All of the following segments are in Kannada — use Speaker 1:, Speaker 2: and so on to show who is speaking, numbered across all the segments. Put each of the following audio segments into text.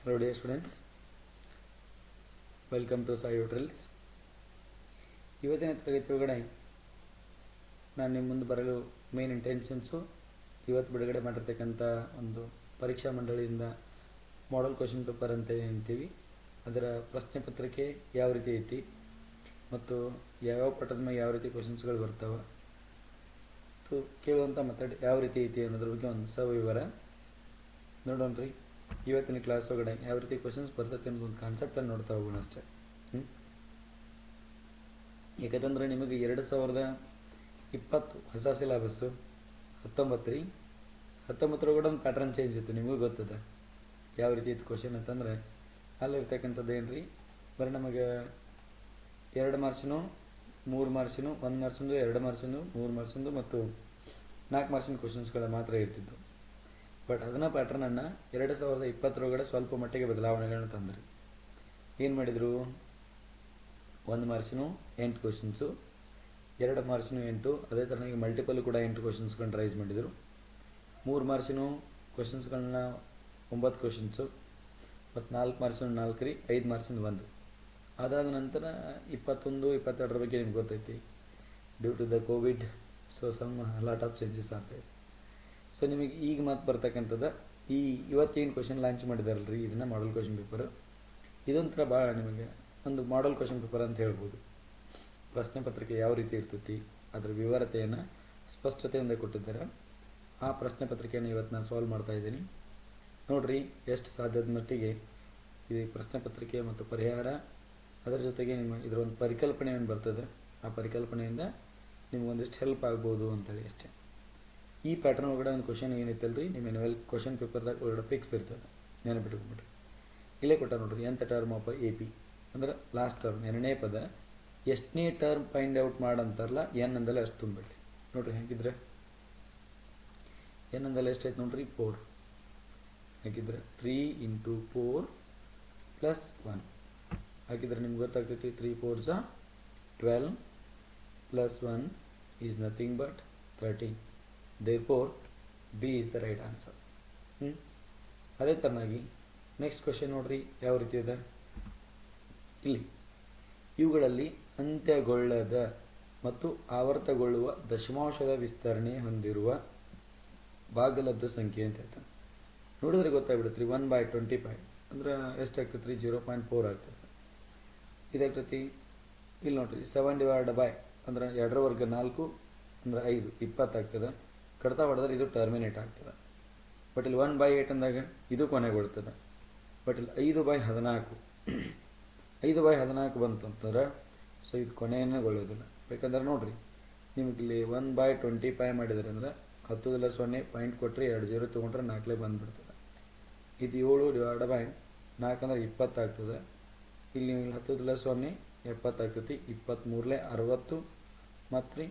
Speaker 1: Hello dear students, welcome to Sayo Drills. ಇವತ್ತಿನ ತರಗತಿ ಒಳಗಡೆ ನಾನು ನಿಮ್ಮ ಮುಂದೆ ಬರಲು ಮೇನ್ ಇಂಟೆನ್ಷನ್ಸು ಇವತ್ತು ಬಿಡುಗಡೆ ಮಾಡಿರ್ತಕ್ಕಂಥ ಒಂದು ಪರೀಕ್ಷಾ ಮಂಡಳಿಯಿಂದ ಮಾಡೆಲ್ ಕ್ವಶನ್ ಪೇಪರ್ ಅಂತ ಏನಂತೀವಿ ಅದರ ಪ್ರಶ್ನೆ ಪತ್ರಿಕೆ ಯಾವ ರೀತಿ ಐತಿ ಮತ್ತು ಯಾವ್ಯಾವ ಪಟ್ಟದ ಮೇಲೆ ಯಾವ ರೀತಿ ಕ್ವಶನ್ಸ್ಗಳು ಬರ್ತಾವೆ ಮತ್ತು ಕೇಳುವಂಥ ಮೆಥಡ್ ಯಾವ ರೀತಿ ಐತಿ ಅನ್ನೋದ್ರ ಬಗ್ಗೆ ಒಂದು ಸವಿವರ ನೋಡೋಣ್ರಿ ಇವತ್ತಿನ ಕ್ಲಾಸ್ ಒಳಗಡೆ ಯಾವ ರೀತಿ ಕ್ವಶನ್ಸ್ ಬರ್ತೈತೆ ಅನ್ನೋದು ಒಂದು ಕಾನ್ಸೆಪ್ಟನ್ನು ನೋಡ್ತಾ ಹೋಗೋಣ ಅಷ್ಟೇ ಹ್ಮ್? ಯಾಕಂತಂದ್ರೆ ನಿಮಗೆ ಎರಡು ಸಾವಿರದ ಇಪ್ಪತ್ತು ಹೊಸ ಸಿಲೆಬಸ್ಸು ಹತ್ತೊಂಬತ್ತು ರೀ ಹತ್ತೊಂಬತ್ತರೊಳಗಡೆ ಒಂದು ಪ್ಯಾಟ್ರನ್ ಚೇಂಜ್ ಇತ್ತು ನಿಮಗೂ ಗೊತ್ತದ ಯಾವ ರೀತಿ ಇತ್ತು ಕ್ವಶನ್ ಅಂತಂದ್ರೆ ಅಲ್ಲಿರ್ತಕ್ಕಂಥದ್ದು ಏನು ರೀ ಬರೀ ನಮಗೆ ಎರಡು ಮಾರ್ಕ್ಸಿನು ಮೂರು ಮಾರ್ಕ್ಸಿನು ಒಂದು ಮಾರ್ಕ್ಸಿಂದು ಎರಡು ಮಾರ್ಕ್ಸಿಂದು ಮೂರು ಮಾರ್ಕ್ಸಿಂದು ಮತ್ತು ನಾಲ್ಕು ಮಾರ್ಕ್ಸಿನ ಕ್ವಶನ್ಸ್ಗಳ ಮಾತ್ರ ಇರ್ತಿದ್ದು ಬಟ್ ಅದನ್ನ ಪ್ಯಾಟ್ರನನ್ನು ಎರಡು ಸಾವಿರದ ಇಪ್ಪತ್ತರೊಳಗಡೆ ಸ್ವಲ್ಪ ಮಟ್ಟಿಗೆ ಬದಲಾವಣೆಗಳನ್ನ ತಂದ್ರಿ ಏನು ಮಾಡಿದರು ಒಂದು ಮಾರ್ಕ್ಸಿನು ಎಂಟು ಕ್ವಶನ್ಸು ಎರಡು ಮಾರ್ಕ್ಸಿನು ಎಂಟು ಅದೇ ಥರನಾಗಿ ಮಲ್ಟಿಪಲ್ ಕೂಡ ಎಂಟು ಕ್ವಶನ್ಸ್ಗಳನ್ನ ರೈಸ್ ಮಾಡಿದರು ಮೂರು ಮಾರ್ಕ್ಸಿನು ಕ್ವಶನ್ಸ್ಗಳನ್ನ ಒಂಬತ್ತು ಕ್ವಶನ್ಸು ಮತ್ತು ನಾಲ್ಕು ಮಾರ್ಕ್ಸಿನ ನಾಲ್ಕು ರೀ ಐದು ಮಾರ್ಕ್ಸಿಂದ ಒಂದು ಅದಾದ ನಂತರ ಇಪ್ಪತ್ತೊಂದು ಇಪ್ಪತ್ತೆರಡರ ಬಗ್ಗೆ ನಿಮ್ಗೆ ಗೊತ್ತೈತಿ due to the COVID so some lot of changes ಆಗ್ತಾಯಿದೆ ಸೊ ನಿಮಗೆ ಈಗ ಮಾತು ಬರ್ತಕ್ಕಂಥದ್ದು ಈ ಇವತ್ತೇನು ಕ್ವಶನ್ ಲಾಂಚ್ ಮಾಡಿದಾರಲ್ರಿ ಇದನ್ನ ಮಾಡಲ್ ಕ್ವಶನ್ ಪೇಪರ್ ಇದೊಂಥರ ಭಾಳ ನಿಮಗೆ ಒಂದು ಮಾಡಲ್ ಕ್ವಶನ್ ಪೇಪರ್ ಅಂತ ಹೇಳ್ಬೋದು ಪ್ರಶ್ನೆ ಪತ್ರಿಕೆ ಯಾವ ರೀತಿ ಇರ್ತೈತಿ ಅದರ ವಿವರತೆಯನ್ನು ಸ್ಪಷ್ಟತೆಯಿಂದ ಕೊಟ್ಟಿದ್ದಾರೆ ಆ ಪ್ರಶ್ನೆ ಪತ್ರಿಕೆಯನ್ನು ಇವತ್ತು ನಾನು ಸಾಲ್ವ್ ಮಾಡ್ತಾ ಇದ್ದೀನಿ ನೋಡ್ರಿ ಎಷ್ಟು ಸಾಧ್ಯದ ಮಟ್ಟಿಗೆ ಈ ಪ್ರಶ್ನೆ ಪತ್ರಿಕೆ ಮತ್ತು ಪರಿಹಾರ ಅದರ ಜೊತೆಗೆ ನಿಮ್ಮ ಇದರ ಒಂದು ಪರಿಕಲ್ಪನೆ ಏನು ಬರ್ತದೆ ಆ ಪರಿಕಲ್ಪನೆಯಿಂದ ನಿಮ್ಗೆ ಒಂದಿಷ್ಟು ಹೆಲ್ಪ್ ಆಗ್ಬೋದು ಅಂತೇಳಿ ಅಷ್ಟೇ ಈ ಪ್ಯಾಟರ್ನ್ ಒಳಗಡೆ ಒಂದು ಕ್ವಶನ್ ಏನೈತಲ್ರಿ ನಿಮ್ಮ ಎನ್ಯುವಲ್ ಕ್ವಶನ್ ಪೇಪರ್ದಾಗ ಒಳಗಡೆ ಫಿಕ್ಸ್ ಇರ್ತದೆ ನೆನಪಿಟ್ಕೊಂಡ್ಬಿಟ್ರಿ ಇಲ್ಲೇ ಕೊಟ್ಟ ನೋಡ್ರಿ ಎಂಥ ಟರ್ಮ್ ಆಫ್ ಎ ಪಿ ಅಂದ್ರೆ ಲಾಸ್ಟ್ ಟರ್ಮ್ ಎರಡನೇ ಪದ ಎಷ್ಟನೇ ಟರ್ಮ್ ಫೈಂಡ್ ಔಟ್ ಮಾಡಂತಾರಲ್ಲ ಎನ್ ಅಂದಲ್ಲ ಅಷ್ಟು ತುಂಬಿಡ್ರಿ ನೋಡ್ರಿ ಹೆಂಗಿದ್ರೆ ಎನ್ ಅಂದಲ್ಲ ಎಷ್ಟೈತೆ ನೋಡ್ರಿ ಫೋರ್ ಹಾಕಿದ್ರೆ three into four plus one ಹಾಕಿದ್ರೆ ನಿಮ್ಗೆ ಗೊತ್ತಾಗ್ತೈತಿ ತ್ರೀ ಫೋರ್ ಝ twelve plus one is nothing but thirteen therefore B is the right answer ಹ್ಞೂ ಅದೇ ಥರನಾಗಿ ನೆಕ್ಸ್ಟ್ ಕ್ವಶನ್ ನೋಡ್ರಿ ಯಾವ ರೀತಿ ಇದೆ ಇಲ್ಲಿ ಇವುಗಳಲ್ಲಿ ಅಂತ್ಯಗೊಳ್ಳದ ಮತ್ತು ಆವರ್ತಗೊಳ್ಳುವ ದಶಮಾಂಶದ ವಿಸ್ತರಣೆ ಹೊಂದಿರುವ ಭಾಗಲಬ್ಧ ಸಂಖ್ಯೆ ಅಂತ ಹೇಳ್ತಾನೆ ನೋಡಿದ್ರೆ ಗೊತ್ತಾಗ್ಬಿಡುತ್ತೆ ರೀ ಒನ್ ಬೈ ಟ್ವೆಂಟಿ ಫೈವ್ ಅಂದ್ರೆ ಎಷ್ಟಾಗ್ತೈತೆ ರೀ ಜೀರೋ ಪಾಯಿಂಟ್ ಫೋರ್ ಆಗ್ತದೆ ಇದಾಗ್ತೈತಿ ಇಲ್ಲಿ ನೋಡ್ರಿ ಸೆವೆನ್ ಡಿವೈಡ್ ಬೈ ಅಂದ್ರೆ ಎರಡರ ವರ್ಗ ನಾಲ್ಕು ಅಂದ್ರೆ ಐದು ಇಪ್ಪತ್ತಾಗ್ತದೆ ಕಡ್ತಾ ಹೊಡೆದ್ರೆ ಇದು ಟರ್ಮಿನೇಟ್ ಆಗ್ತದೆ ಬಟ್ ಇಲ್ಲಿ ಒನ್ ಬೈ ಏಟ್ ಅಂದಾಗ ಇದು ಕೊನೆಗೊಳ್ತದೆ ಬಟ್ ಇಲ್ಲಿ ಐದು ಬೈ ಹದಿನಾಲ್ಕು ಐದು ಬೈ ಹದಿನಾಲ್ಕು ಬಂತು ಅಂತಂದ್ರೆ ಸೊ ಇದು ಕೊನೆಯನ್ನೇಗೊಳ್ಳೋದಿಲ್ಲ ಬೇಕಂದ್ರೆ ನೋಡ್ರಿ ನಿಮ್ಗೆ ಇಲ್ಲಿ ಒನ್ ಬೈ ಟ್ವೆಂಟಿ ಫೈವ್ ಮಾಡಿದ್ರೆ ಅಂದ್ರೆ ಹತ್ತುದಲ್ಲ ಸೊನ್ನೆ ಪಾಯಿಂಟ್ ಕೊಟ್ಟರೆ ಎರಡು ಜೀರೋ ತೊಗೊಂಡ್ರೆ ನಾಲ್ಕಲೇ ಬಂದ್ಬಿಡ್ತದೆ ಇದು ಏಳು ಡಿವೈಡ್ ಬೈ ನಾಲ್ಕು ಅಂದ್ರೆ ಇಪ್ಪತ್ತಾಗ್ತದೆ ಇಲ್ಲಿ ನೀವು ಹತ್ತುದಲ್ಲ ಸೊನ್ನೆ ಎಪ್ಪತ್ತಾಗ್ತೈತಿ ಇಪ್ಪತ್ತ್ಮೂರಲೇ ಅರವತ್ತು ಮತ್ತು ರೀ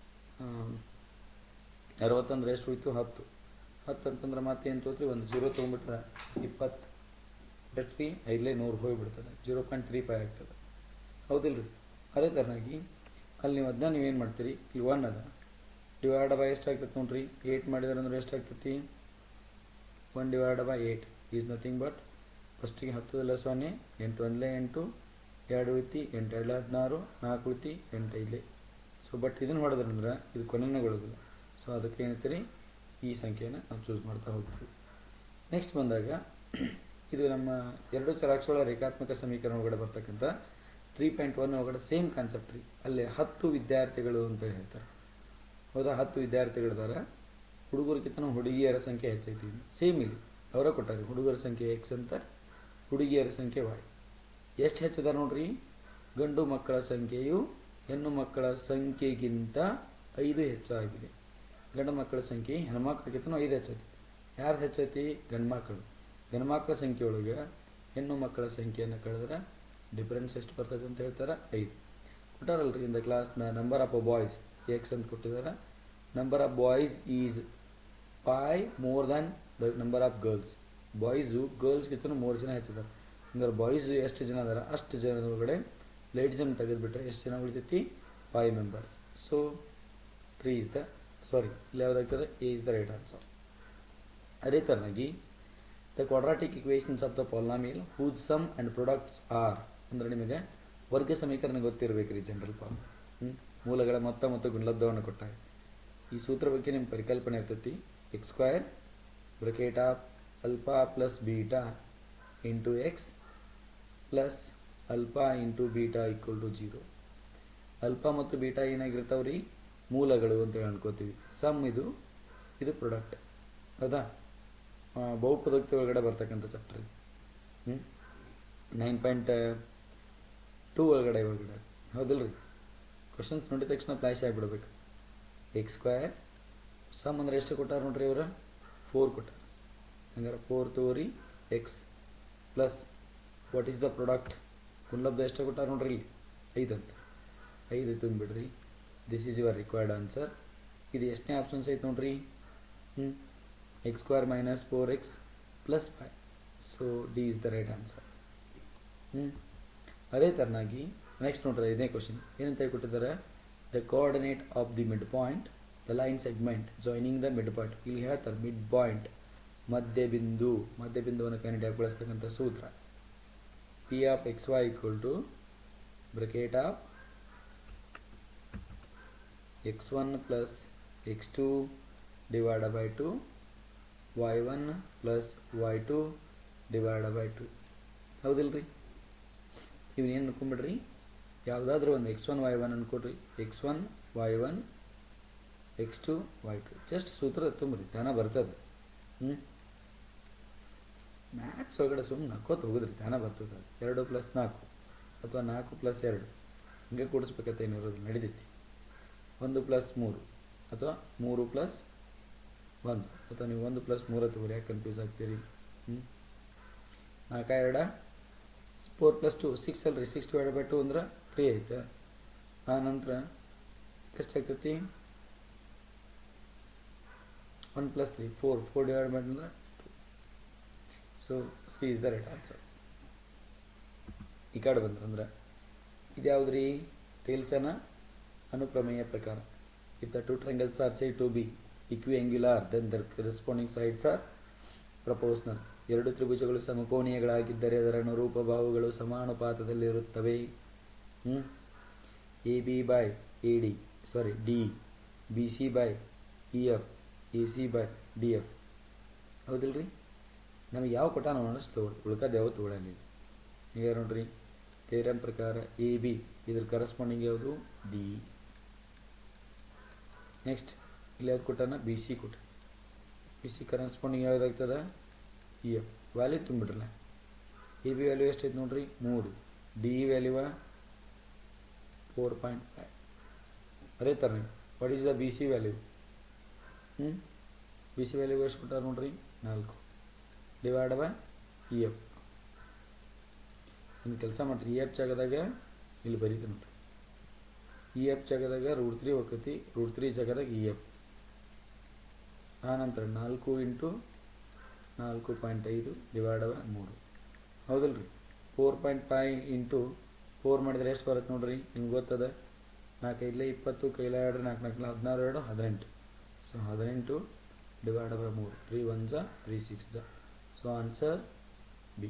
Speaker 1: ಅರವತ್ತಂದ್ರೆ ಎಷ್ಟು ಹೋಯ್ತು ಹತ್ತು ಹತ್ತು ಅಂತಂದ್ರೆ ಮತ್ತೆ ಏನು ತೋತ್ರಿ ಒಂದು ಜೀರೋ ತೊಗೊಂಡ್ಬಿಟ್ರೆ ಇಪ್ಪತ್ತು ಎಷ್ಟು ರೀ ಐದಲೇ ನೂರು ಹೋಗಿಬಿಡ್ತದೆ ಜೀರೋ ಪಾಯಿಂಟ್ ತ್ರೀ ಫೈವ್ ಆಗ್ತದೆ ಹೌದಿಲ್ರಿ ಅದೇ ಥರನಾಗಿ ಅಲ್ಲಿ ನೀವು ಅದನ್ನ ನೀವೇನು ಮಾಡ್ತೀರಿ ಇಲ್ಲಿ ಒನ್ ಅದ ಡಿವೈಡ್ ಬೈ ಎಷ್ಟು ಆಗ್ತೈತೆ ನೋಡ್ರಿ ಏಯ್ಟ್ ಮಾಡಿದ್ರೆ ಅಂದ್ರೆ ಎಷ್ಟು ಆಗ್ತೈತಿ one divide by eight is nothing but ಫಸ್ಟಿಗೆ ಹತ್ತದಲ್ಲ ಸೊನ್ನೆ ಎಂಟು ಒಂದಲೇ ಎಂಟು ಎರಡು ಉಳಿತಿ ಎಂಟು ಎರಡಲೇ ಹದಿನಾರು ನಾಲ್ಕು ಉಳಿತಿ ಎಂಟು ಐದಲೇ ಸೊ ಬಟ್ ಇದನ್ನು ಹೊಡೆದ್ರಂದ್ರೆ ಇದು ಕೊನೆಗೊಳ್ಳೋದಿಲ್ಲ ಸೊ ಅದಕ್ಕೆ ಏನೈತೆ ಈ ಸಂಖ್ಯೆಯನ್ನು ನಾವು ಚೂಸ್ ಮಾಡ್ತಾ ಹೋಗ್ತೀವಿ ನೆಕ್ಸ್ಟ್ ಬಂದಾಗ ಇದು ನಮ್ಮ ಎರಡು ಚರಾಕ್ಷರ ರೇಖಾತ್ಮಕ ಸಮೀಕರಣ ಒಳಗಡೆ ಬರ್ತಕ್ಕಂಥ ತ್ರೀ ಪಾಯಿಂಟ್ ಒನ್ ಒಳಗಡೆ ಸೇಮ್ ಕಾನ್ಸೆಪ್ಟ್ ರೀ ಅಲ್ಲಿ ಹತ್ತು ವಿದ್ಯಾರ್ಥಿಗಳು ಅಂತ ಹೇಳ್ತಾರೆ ಹೌದಾ ಹತ್ತು ವಿದ್ಯಾರ್ಥಿಗಳಿದಾರೆ ಹುಡುಗರಿಗಿಂತ ಹುಡುಗಿಯರ ಸಂಖ್ಯೆ ಹೆಚ್ಚೈತಿ ಸೇಮ್ ಇಲ್ಲಿ ಅವರ ಕೊಟ್ಟಾರೆ ಹುಡುಗರ ಸಂಖ್ಯೆ ಎಕ್ಸ್ ಅಂತ ಹುಡುಗಿಯರ ಸಂಖ್ಯೆ ವಾಯ್ ಎಷ್ಟು ಹೆಚ್ಚದ ನೋಡ್ರಿ ಗಂಡು ಮಕ್ಕಳ ಸಂಖ್ಯೆಯು ಹೆಣ್ಣು ಮಕ್ಕಳ ಸಂಖ್ಯೆಗಿಂತ ಐದು ಹೆಚ್ಚಾಗಿದೆ ಗಂಡು ಮಕ್ಕಳ ಸಂಖ್ಯೆ ಹೆಣ್ಮಕ್ಳಿಗಿಂತ ಐದು ಹೆಚ್ಚೈತಿ ಯಾರು ಹೆಚ್ಚೈತಿ ಗಂಡು ಮಕ್ಕಳು ಗಂಡು ಮಕ್ಕಳ ಸಂಖ್ಯೆ ಒಳಗೆ ಹೆಣ್ಣು ಮಕ್ಕಳ ಸಂಖ್ಯೆಯನ್ನು ಕಳೆದ್ರೆ ಡಿಫರೆನ್ಸ್ ಎಷ್ಟು ಬರ್ತದೆ ಅಂತ ಹೇಳ್ತಾರೆ ಐದು ಕೊಟ್ಟಾರಲ್ರಿ in the class the number of uh boys X ಅಂತ ಕೊಟ್ಟಿದ್ದಾರೆ number of boys is five more than the number of girls boys ಗರ್ಲ್ಸ್ಗಿಂತ ಮೂರು ಜನ ಹೆಚ್ಚಿದ್ದಾರೆ ಅಂದ್ರೆ ಬಾಯ್ಸು ಎಷ್ಟು ಜನ ಅದಾರ ಅಷ್ಟು ಜನದ ಒಳಗಡೆ ಲೇಟ್ ಜಮ್ ತೆಗೆದುಬಿಟ್ರೆ ಎಷ್ಟು ಜನ ಉಳಿತೈತಿ five members so three is the sorry ಇಲ್ಲಿ ಯಾವುದಾಗ್ತದೆ A is the right answer ಅದೇ ಥರನಾಗಿ the quadratic equations of the polynomial whose sum and products are ಅಂದರೆ ನಿಮಗೆ ವರ್ಗ ಸಮೀಕರಣ ಗೊತ್ತಿರಬೇಕ್ರಿ ಜನರಲ್ ಫಾರ್ಮ್ ಹ್ಞೂ ಮೂಲಗಳ ಮೊತ್ತ ಮತ್ತು ಗುಣಲಬ್ಧವನ್ನು ಕೊಟ್ಟಾಗ ಈ ಸೂತ್ರ ಬಗ್ಗೆ ನಿಮ್ಮ ಪರಿಕಲ್ಪನೆ ಇರ್ತೈತಿ x square bracket of alpha plus beta into x plus alpha into beta equal to zero alpha ಮತ್ತು ಬೀಟಾ ಏನಾಗಿರ್ತಾವ್ರಿ ಮೂಲಗಳು ಅಂತ ಹೇಳಿ ಅನ್ಕೋತೀವಿ ಸಮ್ ಇದು ಇದು ಪ್ರಾಡಕ್ಟ್ ಹೌದಾ ಆ, ಬಹುಪದೋಕ್ತಿ ಒಳಗಡೆ ಬರ್ತಕ್ಕಂಥ ಚಾಪ್ಟರ್ ಇದು ಹ್ಞೂ ನೈನ್ ಪಾಯಿಂಟ್ ಟೂ ಒಳಗಡೆ ಒಳಗಡೆ ಹೌದಲ್ರಿ ಕ್ವಶನ್ಸ್ ನೋಡಿದ ತಕ್ಷಣ ಫ್ಲ್ಯಾಶ್ ಆಗಿಬಿಡ್ಬೇಕು ಎಕ್ಸ್ ಸ್ಕ್ವಯರ್ ಸಮ್ ಅಂದ್ರೆ ಎಷ್ಟು ಕೊಟ್ಟಾರ ನೋಡ್ರಿ ಇವರು ಫೋರ್ ಕೊಟ್ಟಾರ ಹಂಗಾರೆ ಫೋರ್ ತೋರಿ x plus what is the product ಗುಣಲಬ್ಧ ಎಷ್ಟು ಕೊಟ್ಟಾರ ನೋಡ್ರಿ ಇಲ್ಲಿ ಐದು ಅಂತ ಐದು ತುಂಬಿಡ್ರಿ this is your required answer ಇದು ಎಷ್ಟನೇ ಆಪ್ಷನ್ಸ್ ಐತೆ ನೋಡ್ರಿ ಹ್ಞೂ x square minus four x plus five so D is the right answer ಹ್ಞೂ ಅದೇ ಥರನಾಗಿ ನೆಕ್ಸ್ಟ್ ನೋಡ್ರಿ ಇದೇ ಕ್ವಶನ್ ಏನಂತ ಕೊಟ್ಟಿದ್ದಾರೆ the coordinate of the mid point the line segment joining the mid point ಇಲ್ಲಿ ಹೇಳ್ತಾರೆ ಮಿಡ್ ಪಾಯಿಂಟ್ ಮಧ್ಯ ಬಿಂದು ಮಧ್ಯ ಬಿಂದುವನ್ನು ಕಂಡುಹಿಡಿಯಕ್ಕೆ ಬಳಸ್ತಕ್ಕಂಥ ಸೂತ್ರ P of x y equal to bracket of x one plus x two divide by two y one plus y two divide by two ಹೌದಿಲ್ರಿ ಇವನೇನು ಅನ್ಕೊಂಬಿಡ್ರಿ ಯಾವುದಾದ್ರೂ ಒಂದು ಎಕ್ಸ್ ಒನ್ ವೈ ಒನ್ ಅನ್ಕೊಡ್ರಿ x one y one x two y two just ಸೂತ್ರ ತುಂಬ್ರಿ ತಾನ ಬರ್ತದೆ ಹ್ಞೂ ಮ್ಯಾಥ್ಸ್ ಒಳಗಡೆ ಸುಮ್ಮನೆ ನಕ್ಕೋತ ಹೋಗುದ್ರಿ ತಾನ ಬರ್ತದೆ ಎರಡು ಪ್ಲಸ್ ನಾಲ್ಕು ಅಥವಾ ನಾಲ್ಕು ಪ್ಲಸ್ ಎರಡು ಹಿಂಗೆ ಕೂಡಿಸ್ಬೇಕಂತ ಏನಿರೋದು ನಡಿತೈತಿ ಒಂದು ಪ್ಲಸ್ ಮೂರು ಅಥವಾ ಮೂರು ಪ್ಲಸ್ ಒಂದು ಅಥವಾ ನೀವು ಒಂದು ಪ್ಲಸ್ ಮೂರು ತಗೋರಿ ಯಾಕೆ ಕನ್ಫ್ಯೂಸ್ ಆಗ್ತೀರಿ ಹ್ಞೂ ನಾಲ್ಕ ಎರಡ ಫೋರ್ ಪ್ಲಸ್ ಟು ಸಿಕ್ಸ್ ಅಲ್ರಿ ಸಿಕ್ಸ್ ಡಿವೈಡ್ ಬೈ ಟು ಅಂದ್ರೆ ತ್ರೀ ಐತೆ ಆ ನಂತರ ಎಷ್ಟಾಗ್ತೈತಿ one plus three four four divide by ಅಂದ್ರೆ so C is the right answer ಈ ಕಡೆ ಬಂದ್ರಂದ್ರೆ ಇದು ಯಾವ್ದ್ರಿ ತೇಲ್ಸನ ಅನುಪ್ರಮೇಯ ಪ್ರಕಾರ if the two triangles are say to be equiangular then their corresponding sides are proportional ಎರಡು ತ್ರಿಭುಜಗಳು ಸಮಕೋಣೀಯಗಳಾಗಿದ್ದರೆ ಅದರ ಅನುರೂಪ ಬಾಹುಗಳು ಸಮಾನುಪಾತದಲ್ಲಿರುತ್ತವೆ ಹ್ಞೂ A B by A D sorry D B C by E F A C by D F ಹೌದಿಲ್ರಿ ನಮಗೆ ಯಾವ ಕೊಟ್ಟ ನಾವು ಅಷ್ಟು ತಗೊಳ್ಳಿ ಉಳ್ಕದ ಯಾವ ತಗೊಳ್ಳಲಿಲ್ಲ ಈಗ ನೋಡ್ರಿ ಥೇರಮ್ ಪ್ರಕಾರ ಎ ಬಿ ಇದ್ರ ಕರೆಸ್ಪಾಂಡಿಂಗ್ ಯಾವುದು ಡಿ ನೆಕ್ಸ್ಟ್ ಇಲ್ಲಿ ಯಾವ್ದು ಕೊಟ್ಟಾನ ಬಿ ಸಿ ಕೊಟ್ಟ ಬಿ ಸಿ ಕರೆಸ್ಪಾಂಡಿಂಗ್ ಯಾವುದಾಗ್ತದ ಇ ಎಫ್ ವ್ಯಾಲ್ಯೂ ತುಂಬಿಡ್ರಲ್ಲ ಎ ಬಿ ವ್ಯಾಲ್ಯೂ ಎಷ್ಟೈತೆ ನೋಡ್ರಿ ಮೂರು ಡಿ ವ್ಯಾಲ್ಯೂವ ಫೋರ್ ಪಾಯಿಂಟ್ ಫೈವ್ ಅದೇ ಥರ what is the B C value ಹ್ಞೂ ಬಿ ಸಿ ವ್ಯಾಲ್ಯೂ ಎಷ್ಟು ಕೊಟ್ಟಾರ ನೋಡ್ರಿ ನಾಲ್ಕು ಡಿವೈಡ್ ಬೈ ಇ ಎಫ್ ಒಂದು ಕೆಲಸ ಮಾಡ್ರಿ ಇ ಎಫ್ ಜಾಗದಾಗ ಇಲ್ಲಿ ಬರೀತೆ ನೋಡ್ರಿ ಇ ಎಫ್ ಜಾಗದಾಗ ರೂಟ್ ತ್ರೀ ಹೋಗ್ತೈತಿ ರೂಟ್ ತ್ರೀ ಜಾಗದಾಗ ಇ ಎಫ್ ಆನಂತರ ನಾಲ್ಕು ಇಂಟು ನಾಲ್ಕು ಪಾಯಿಂಟ್ ಐದು ಡಿವೈಡ್ ಬೈ ಮೂರು ಹೌದಲ್ರಿ four point five into four ಮಾಡಿದ್ರೆ ಎಷ್ಟು ಬರುತ್ತೆ ನೋಡ್ರಿ ನಿಮ್ಗೆ ಗೊತ್ತದ ನಾಲ್ಕು ಐದಲೇ ಇಪ್ಪತ್ತು ಕೈಲ ಎರಡು ನಾಲ್ಕು ನಾಲ್ಕು ಹದಿನಾರು ಎರಡು ಹದಿನೆಂಟು ಸೊ ಹದಿನೆಂಟು ಡಿವೈಡ್ ಬೈ ಮೂರು ತ್ರೀ ಒನ್ ಜಾ ತ್ರೀ ಸಿಕ್ಸ್ ಜಾ ಸೊ ಆನ್ಸರ್ ಬಿ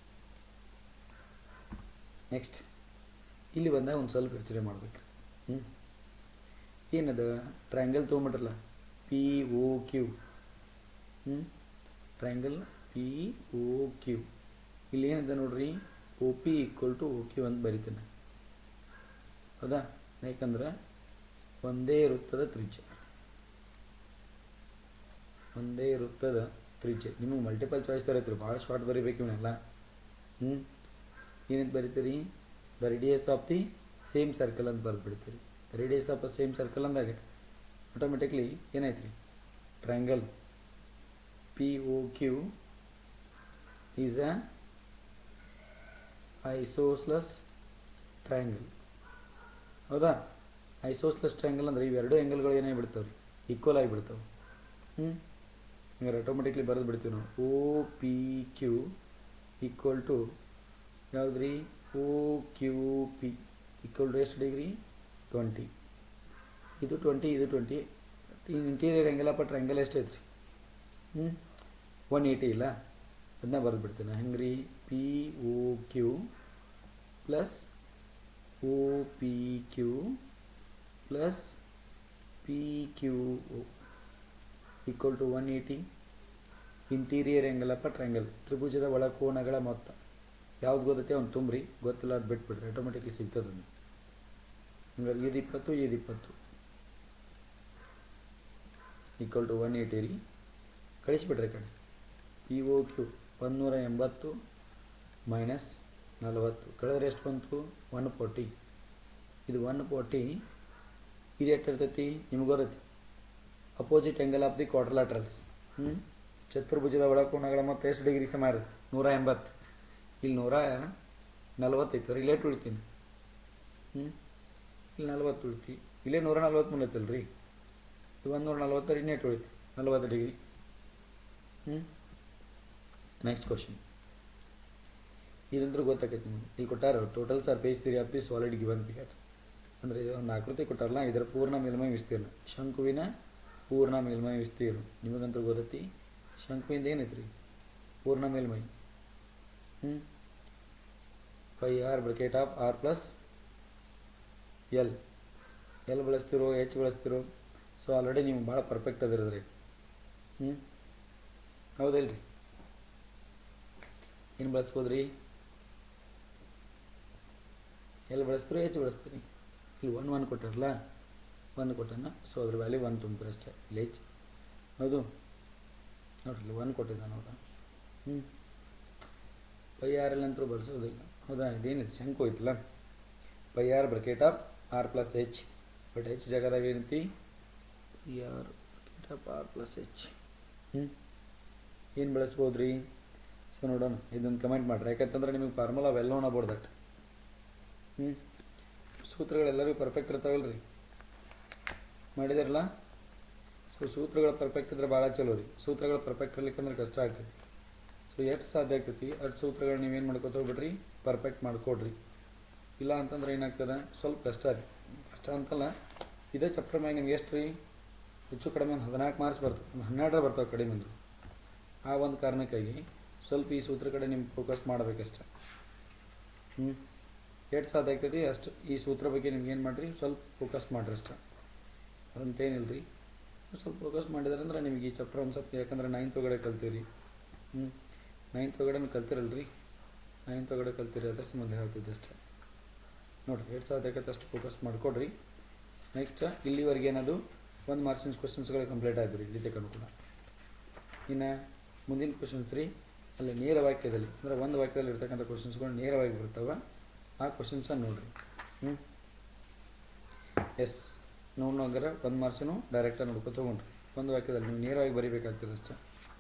Speaker 1: ನೆಕ್ಸ್ಟ್ ಇಲ್ಲಿ ಬಂದಾಗ ಒಂದು ಸ್ವಲ್ಪ ಯೋಚನೆ ಮಾಡ್ಬೇಕು ಹ್ಞೂ ಏನದ ಟ್ರಯಾಂಗಲ್ ತೊಗೊಂಬಿಟ್ರಲ್ಲ ಪಿ ಓ ಕ್ಯೂ ಹ್ಞೂ ಟ್ರಯಾಂಗಲ್ ಪಿ ಓ ಕ್ಯೂ ಇಲ್ಲಿ ಏನಿದೆ ನೋಡ್ರಿ O P equal to O Q ಅಂತ ಬರಿತೇನೆ ಹೌದಾ ಯಾಕಂದ್ರೆ ಒಂದೇ ವೃತ್ತದ ತ್ರಿಜ್ಯ ಒಂದೇ ವೃತ್ತದ ತ್ರಿಜ್ಯ ನಿಮಗೆ ಮಲ್ಟಿಪಲ್ ಚಾಯ್ಸ್ ಬರೀತೀರಿ ಭಾಳ ಶಾರ್ಟ್ ಬರೀಬೇಕು ಇವನ್ನೆಲ್ಲ ಹ್ಞೂ ಏನಂತ ಬರೀತೀರಿ the radius of the same circle ಅಂತ ಬರೆದು ಬಿಡ್ತೀರಿ radius of a same circle ಅಂದಾಗ ಆಟೋಮೆಟಿಕ್ಲಿ ಏನಾಯ್ತು ರೀ triangle P O Q is a isosceles triangle ಹೌದಾ ಐಸೋಸ್ಲಸ್ ಟ್ರಯಾಂಗಲ್ ಅಂದ್ರೆ ಇವೆರಡು ಆ್ಯಂಗಲ್ಗಳು ಏನಾಗಿ ಬಿಡ್ತಾವೆ ರೀ ಈಕ್ವಲ್ ಆಗಿಬಿಡ್ತಾವೆ ಹ್ಞೂ ಹಂಗಾರೆ ಆಟೋಮೆಟಿಕ್ಲಿ ಬರೆದು ಬಿಡ್ತೀವಿ ನಾವು O P Q equal to ಯಾವುದ್ರಿ O Q P equal to ಎಷ್ಟು ಡಿಗ್ರಿ ಟ್ವೆಂಟಿ ಇದು ಟ್ವೆಂಟಿ ಇದು twenty interior angle of a triangle ಎಷ್ಟೈತೆ ರೀ ಹ್ಞೂ ಒನ್ ಏಯ್ಟಿ ಇಲ್ಲ ಅದನ್ನ ಬರೆದು ಬಿಡ್ತೇನೆ ಹೆಂಗ್ರಿ P O Q plus O P Q plus P Q O equal to one eighty interior angle of a triangle ತ್ರಿಭುಜದ ಒಳಕೋನಗಳ ಮೊತ್ತ ಯಾವ್ದು ಗೊತ್ತೈತೆ ಅವ್ನು ತುಂಬ್ರಿ ಗೊತ್ತಿಲ್ಲ ಅದು ಬಿಟ್ಬಿಡ್ರಿ ಆಟೋಮೆಟಿಕ್ಲಿ ಸಿಗ್ತದೆ ಅದು ಹಂಗಾರೆ ಇದು ಇಪ್ಪತ್ತು ಇದು ಇಪ್ಪತ್ತು ಈಕ್ವಲ್ ಟು ಒನ್ ಏಯ್ಟಿ ರೀ ಕಳಿಸ್ಬಿಡ್ರಿ ಕಡೆ ಪಿ ಓ ಕ್ಯೂ ಒಂದುನೂರ ಎಂಬತ್ತು ಮೈನಸ್ ನಲವತ್ತು ಕಳೆದ್ರೆ ಎಷ್ಟು ಬಂತು ಒನ್ ಫೋರ್ಟಿ ಇದು ಒನ್ ಫೋರ್ಟಿ ಇದು ಎಷ್ಟು ಇರ್ತೈತಿ ನಿಮ್ಗೆ ಗೊತ್ತೈತಿ opposite angle of the quadrilaterals ಹ್ಞೂ ಚತುರ್ಭುಜದ ಒಳಕೋನಗಳ ಮೊತ್ತ ಎಷ್ಟು ಡಿಗ್ರಿ ಸಮ ಇರುತ್ತೆ ನೂರ ಎಂಬತ್ತು ಇಲ್ಲಿ ನೂರ ನಲ್ವತ್ತೈತೆ ರಿಲೇಟ್ ಉಳಿತೀನಿ ಹ್ಞೂ ಇಲ್ಲಿ ನಲ್ವತ್ತು ಉಳಿತಿ ಇಲ್ಲೇ ನೂರ ನಲ್ವತ್ತು ಮುನ್ನೈತಲ್ಲ ರೀ ಇದು ಒಂದು ನೂರ ನಲ್ವತ್ತರ ಇನ್ನೇಟ್ ಉಳಿತಿ ನಲ್ವತ್ತು ಡಿಗ್ರಿ ಹ್ಞೂ ನೆಕ್ಸ್ಟ್ ಕ್ವಶನ್ ಇದಂದ್ರೂ ಗೊತ್ತಾಗೈತೆ ನಿಮಗೆ ಇಲ್ಲಿ ಕೊಟ್ಟಾರ ಟೋಟಲ್ ಸರ್ಫೇಸ್ ಥಿರಿ of the solid given figure ಅಂದರೆ ಇದು ಒಂದು ಆಕೃತಿ ಕೊಟ್ಟಾರಲ್ಲ ಇದರ ಪೂರ್ಣ ಮೇಲ್ಮೈ ವಿಸ್ತೀರ್ಣ ಶಂಕುವಿನ ಪೂರ್ಣ ಮೇಲ್ಮೈ ವಿಸ್ತೀರ್ಣ ನಿಮಗಂತೂ ಗೊತ್ತೈತಿ ಶಂಕುವಿಂದ ಏನೈತೆ ರೀ ಪೂರ್ಣ ಮೇಲ್ಮೈ ಹ್ಞೂ pi r bracket of r plus l l ಬಳಸ್ತಿರೋ ಎಚ್ ಬಳಸ್ತಿರೋ ಸೊ ಆಲ್ರೆಡಿ ನೀವು ಭಾಳ ಪರ್ಫೆಕ್ಟ್ ಅದಿರೋದ್ರಿ ಹ್ಞೂ ಹೌದಲ್ರಿ ಏನು ಬಳಸ್ಬೋದ್ರಿ ಎಲ್ಲಿ ಬಳಸ್ತೀರೋ ಎಚ್ ಬಳಸ್ತೀರಿ ಇಲ್ಲಿ ಒನ್ ಒನ್ ಕೊಟ್ಟಾರಲ್ಲ ಒನ್ ಕೊಟ್ಟಾನ ಸೊ ಅದ್ರ ವ್ಯಾಲ್ಯೂ ಒನ್ ತುಂಬ್ತಾರೆ ಅಷ್ಟೇ ಇಲ್ಲಿ ಎಚ್ ಹೌದು ನೋಡ್ರಿ ಇಲ್ಲಿ ಒನ್ ಕೊಟ್ಟಿದ್ದಾನೆ ಹೌದಾ ಹ್ಞೂ ಪೈ ಆರ್ ಎಲ್ ಅಂತೂ ಬಳಸೋದಿಲ್ಲ ಹೌದಾ ಇದೇನಿದೆ ಶಂಕು ಐತಲ್ಲ pi r bracket of r plus H but H ಜಾಗದಾಗ ಏನೈತಿ pi r bracket of r plus H ಹ್ಞೂ ಏನು ಬಳಸ್ಬೋದು ರೀ ಸೊ ನೋಡೋಣ ಇದೊಂದು ಕಮೆಂಟ್ ಮಾಡ್ರಿ ಯಾಕಂತಂದ್ರೆ ನಿಮಗೆ formula well known about that ಹ್ಞೂ ಸೂತ್ರಗಳೆಲ್ಲರಿಗೂ ಪರ್ಫೆಕ್ಟ್ ಇರ್ತಾವಲ್ಲ ರೀ ಮಾಡಿದಾರಲ್ಲ ಸೊ ಸೂತ್ರಗಳು ಪರ್ಫೆಕ್ಟ್ ಇದ್ರೆ ಭಾಳ ಚಲೋ ರೀ ಸೂತ್ರಗಳು ಪರ್ಫೆಕ್ಟ್ ಇರ್ಲಿಕ್ಕಂದ್ರೆ ಕಷ್ಟ ಆಗ್ತೈತಿ ಸೊ ಎಷ್ಟು ಸಾಧ್ಯ ಆಗ್ತೈತಿ ಅಷ್ಟು ಸೂತ್ರಗಳು ನೀವೇನು ಮಾಡ್ಕೊತ ಹೋಗ್ಬಿಡ್ರಿ ಪರ್ಫೆಕ್ಟ್ ಮಾಡ್ಕೊಡ್ರಿ ಇಲ್ಲ ಅಂತಂದ್ರೆ ಏನಾಗ್ತದೆ ಸ್ವಲ್ಪ ಕಷ್ಟ ರೀ ಕಷ್ಟ ಅಂತಲ್ಲ ಇದೇ ಚಾಪ್ಟರ್ ಮ್ಯಾಗ ನಿಮ್ಗೆ ಎಷ್ಟು ರೀ ಹೆಚ್ಚು ಕಡಿಮೆ ಒಂದು ಹದಿನಾಲ್ಕು ಮಾರ್ಕ್ಸ್ ಬರ್ತವೆ ಒಂದು ಹನ್ನೆರಡರ ಬರ್ತಾವೆ ಕಡಿಮೆ ಅಂದರು ಆ ಒಂದು ಕಾರಣಕ್ಕಾಗಿ ಸ್ವಲ್ಪ ಈ ಸೂತ್ರ ಕಡೆ ನಿಮ್ಗೆ ಫೋಕಸ್ ಮಾಡಬೇಕಷ್ಟೆ ಹ್ಞೂ ಎಷ್ಟು ಸಾಧ್ಯ ಆಗ್ತೈತಿ ಅಷ್ಟು ಈ ಸೂತ್ರ ಬಗ್ಗೆ ನಿಮ್ಗೆ ಏನು ಮಾಡಿರಿ ಸ್ವಲ್ಪ ಫೋಕಸ್ ಮಾಡಿರಿ ಅಷ್ಟೆ ಅದಂತೇನಿಲ್ಲ ರೀ ಸ್ವಲ್ಪ ಫೋಕಸ್ ಮಾಡಿದ್ರೆ ಅಂದ್ರೆ ನಿಮಗೆ ಈ ಚಾಪ್ಟರ್ ಒಂದು ಸ್ವಲ್ಪ ಯಾಕಂದ್ರೆ ನೈನ್ತ್ ಒಳಗಡೆ ಕಲ್ತೀರಿ ಹ್ಞೂ ನೈನ್ತ್ ಒಳಗಡೆ ಕಲ್ತಿರಲ್ಲ ರೀ ನೈನ್ತ್ ಒಳಗಡೆ ಕಲ್ತಿರಿ ಅದ್ರ ಸಂಬಂಧ ಹೇಳ್ತಿದ್ದೆ ಅಷ್ಟೇ ನೋಡಿರಿ ಎಷ್ಟು ಸಾಧ್ಯ ಆಗತ್ತೆ ಅಷ್ಟು ಫೋಕಸ್ ಮಾಡಿಕೊಡ್ರಿ ನೆಕ್ಸ್ಟ್ ಇಲ್ಲಿವರೆಗೆ ಏನದು ಒಂದು ಮಾರ್ಕ್ಸಿನ ಕ್ವಶನ್ಸ್ಗಳು ಕಂಪ್ಲೀಟ್ ಆಯ್ತು ರೀ ಇಲ್ಲಿ ತಗೊಂಡು ಕೂಡ ಇನ್ನು ಮುಂದಿನ ಕ್ವಶನ್ಸ್ ರೀ ಅಲ್ಲಿ ನೇರ ವಾಕ್ಯದಲ್ಲಿ ಅಂದರೆ ಒಂದು ವಾಕ್ಯದಲ್ಲಿ ಇರ್ತಕ್ಕಂಥ ಕ್ವಶನ್ಸ್ಗಳು ನೇರವಾಗಿ ಬರ್ತಾವೆ ಆ ಕ್ವಶನ್ಸನ್ನು ನೋಡ್ರಿ ಹ್ಞೂ ಎಸ್ ನೋಡ್ನೋಗರ ಒಂದು ಮಾರ್ಕ್ಸನು ಡೈರೆಕ್ಟಾಗಿ ನೋಡ್ಕೊತ ತೊಗೊಂಡ್ರಿ ಒಂದು ವಾಕ್ಯದಲ್ಲಿ ನೀವು ನೇರವಾಗಿ ಬರೀಬೇಕಾಗ್ತದೆ ಅಷ್ಟೇ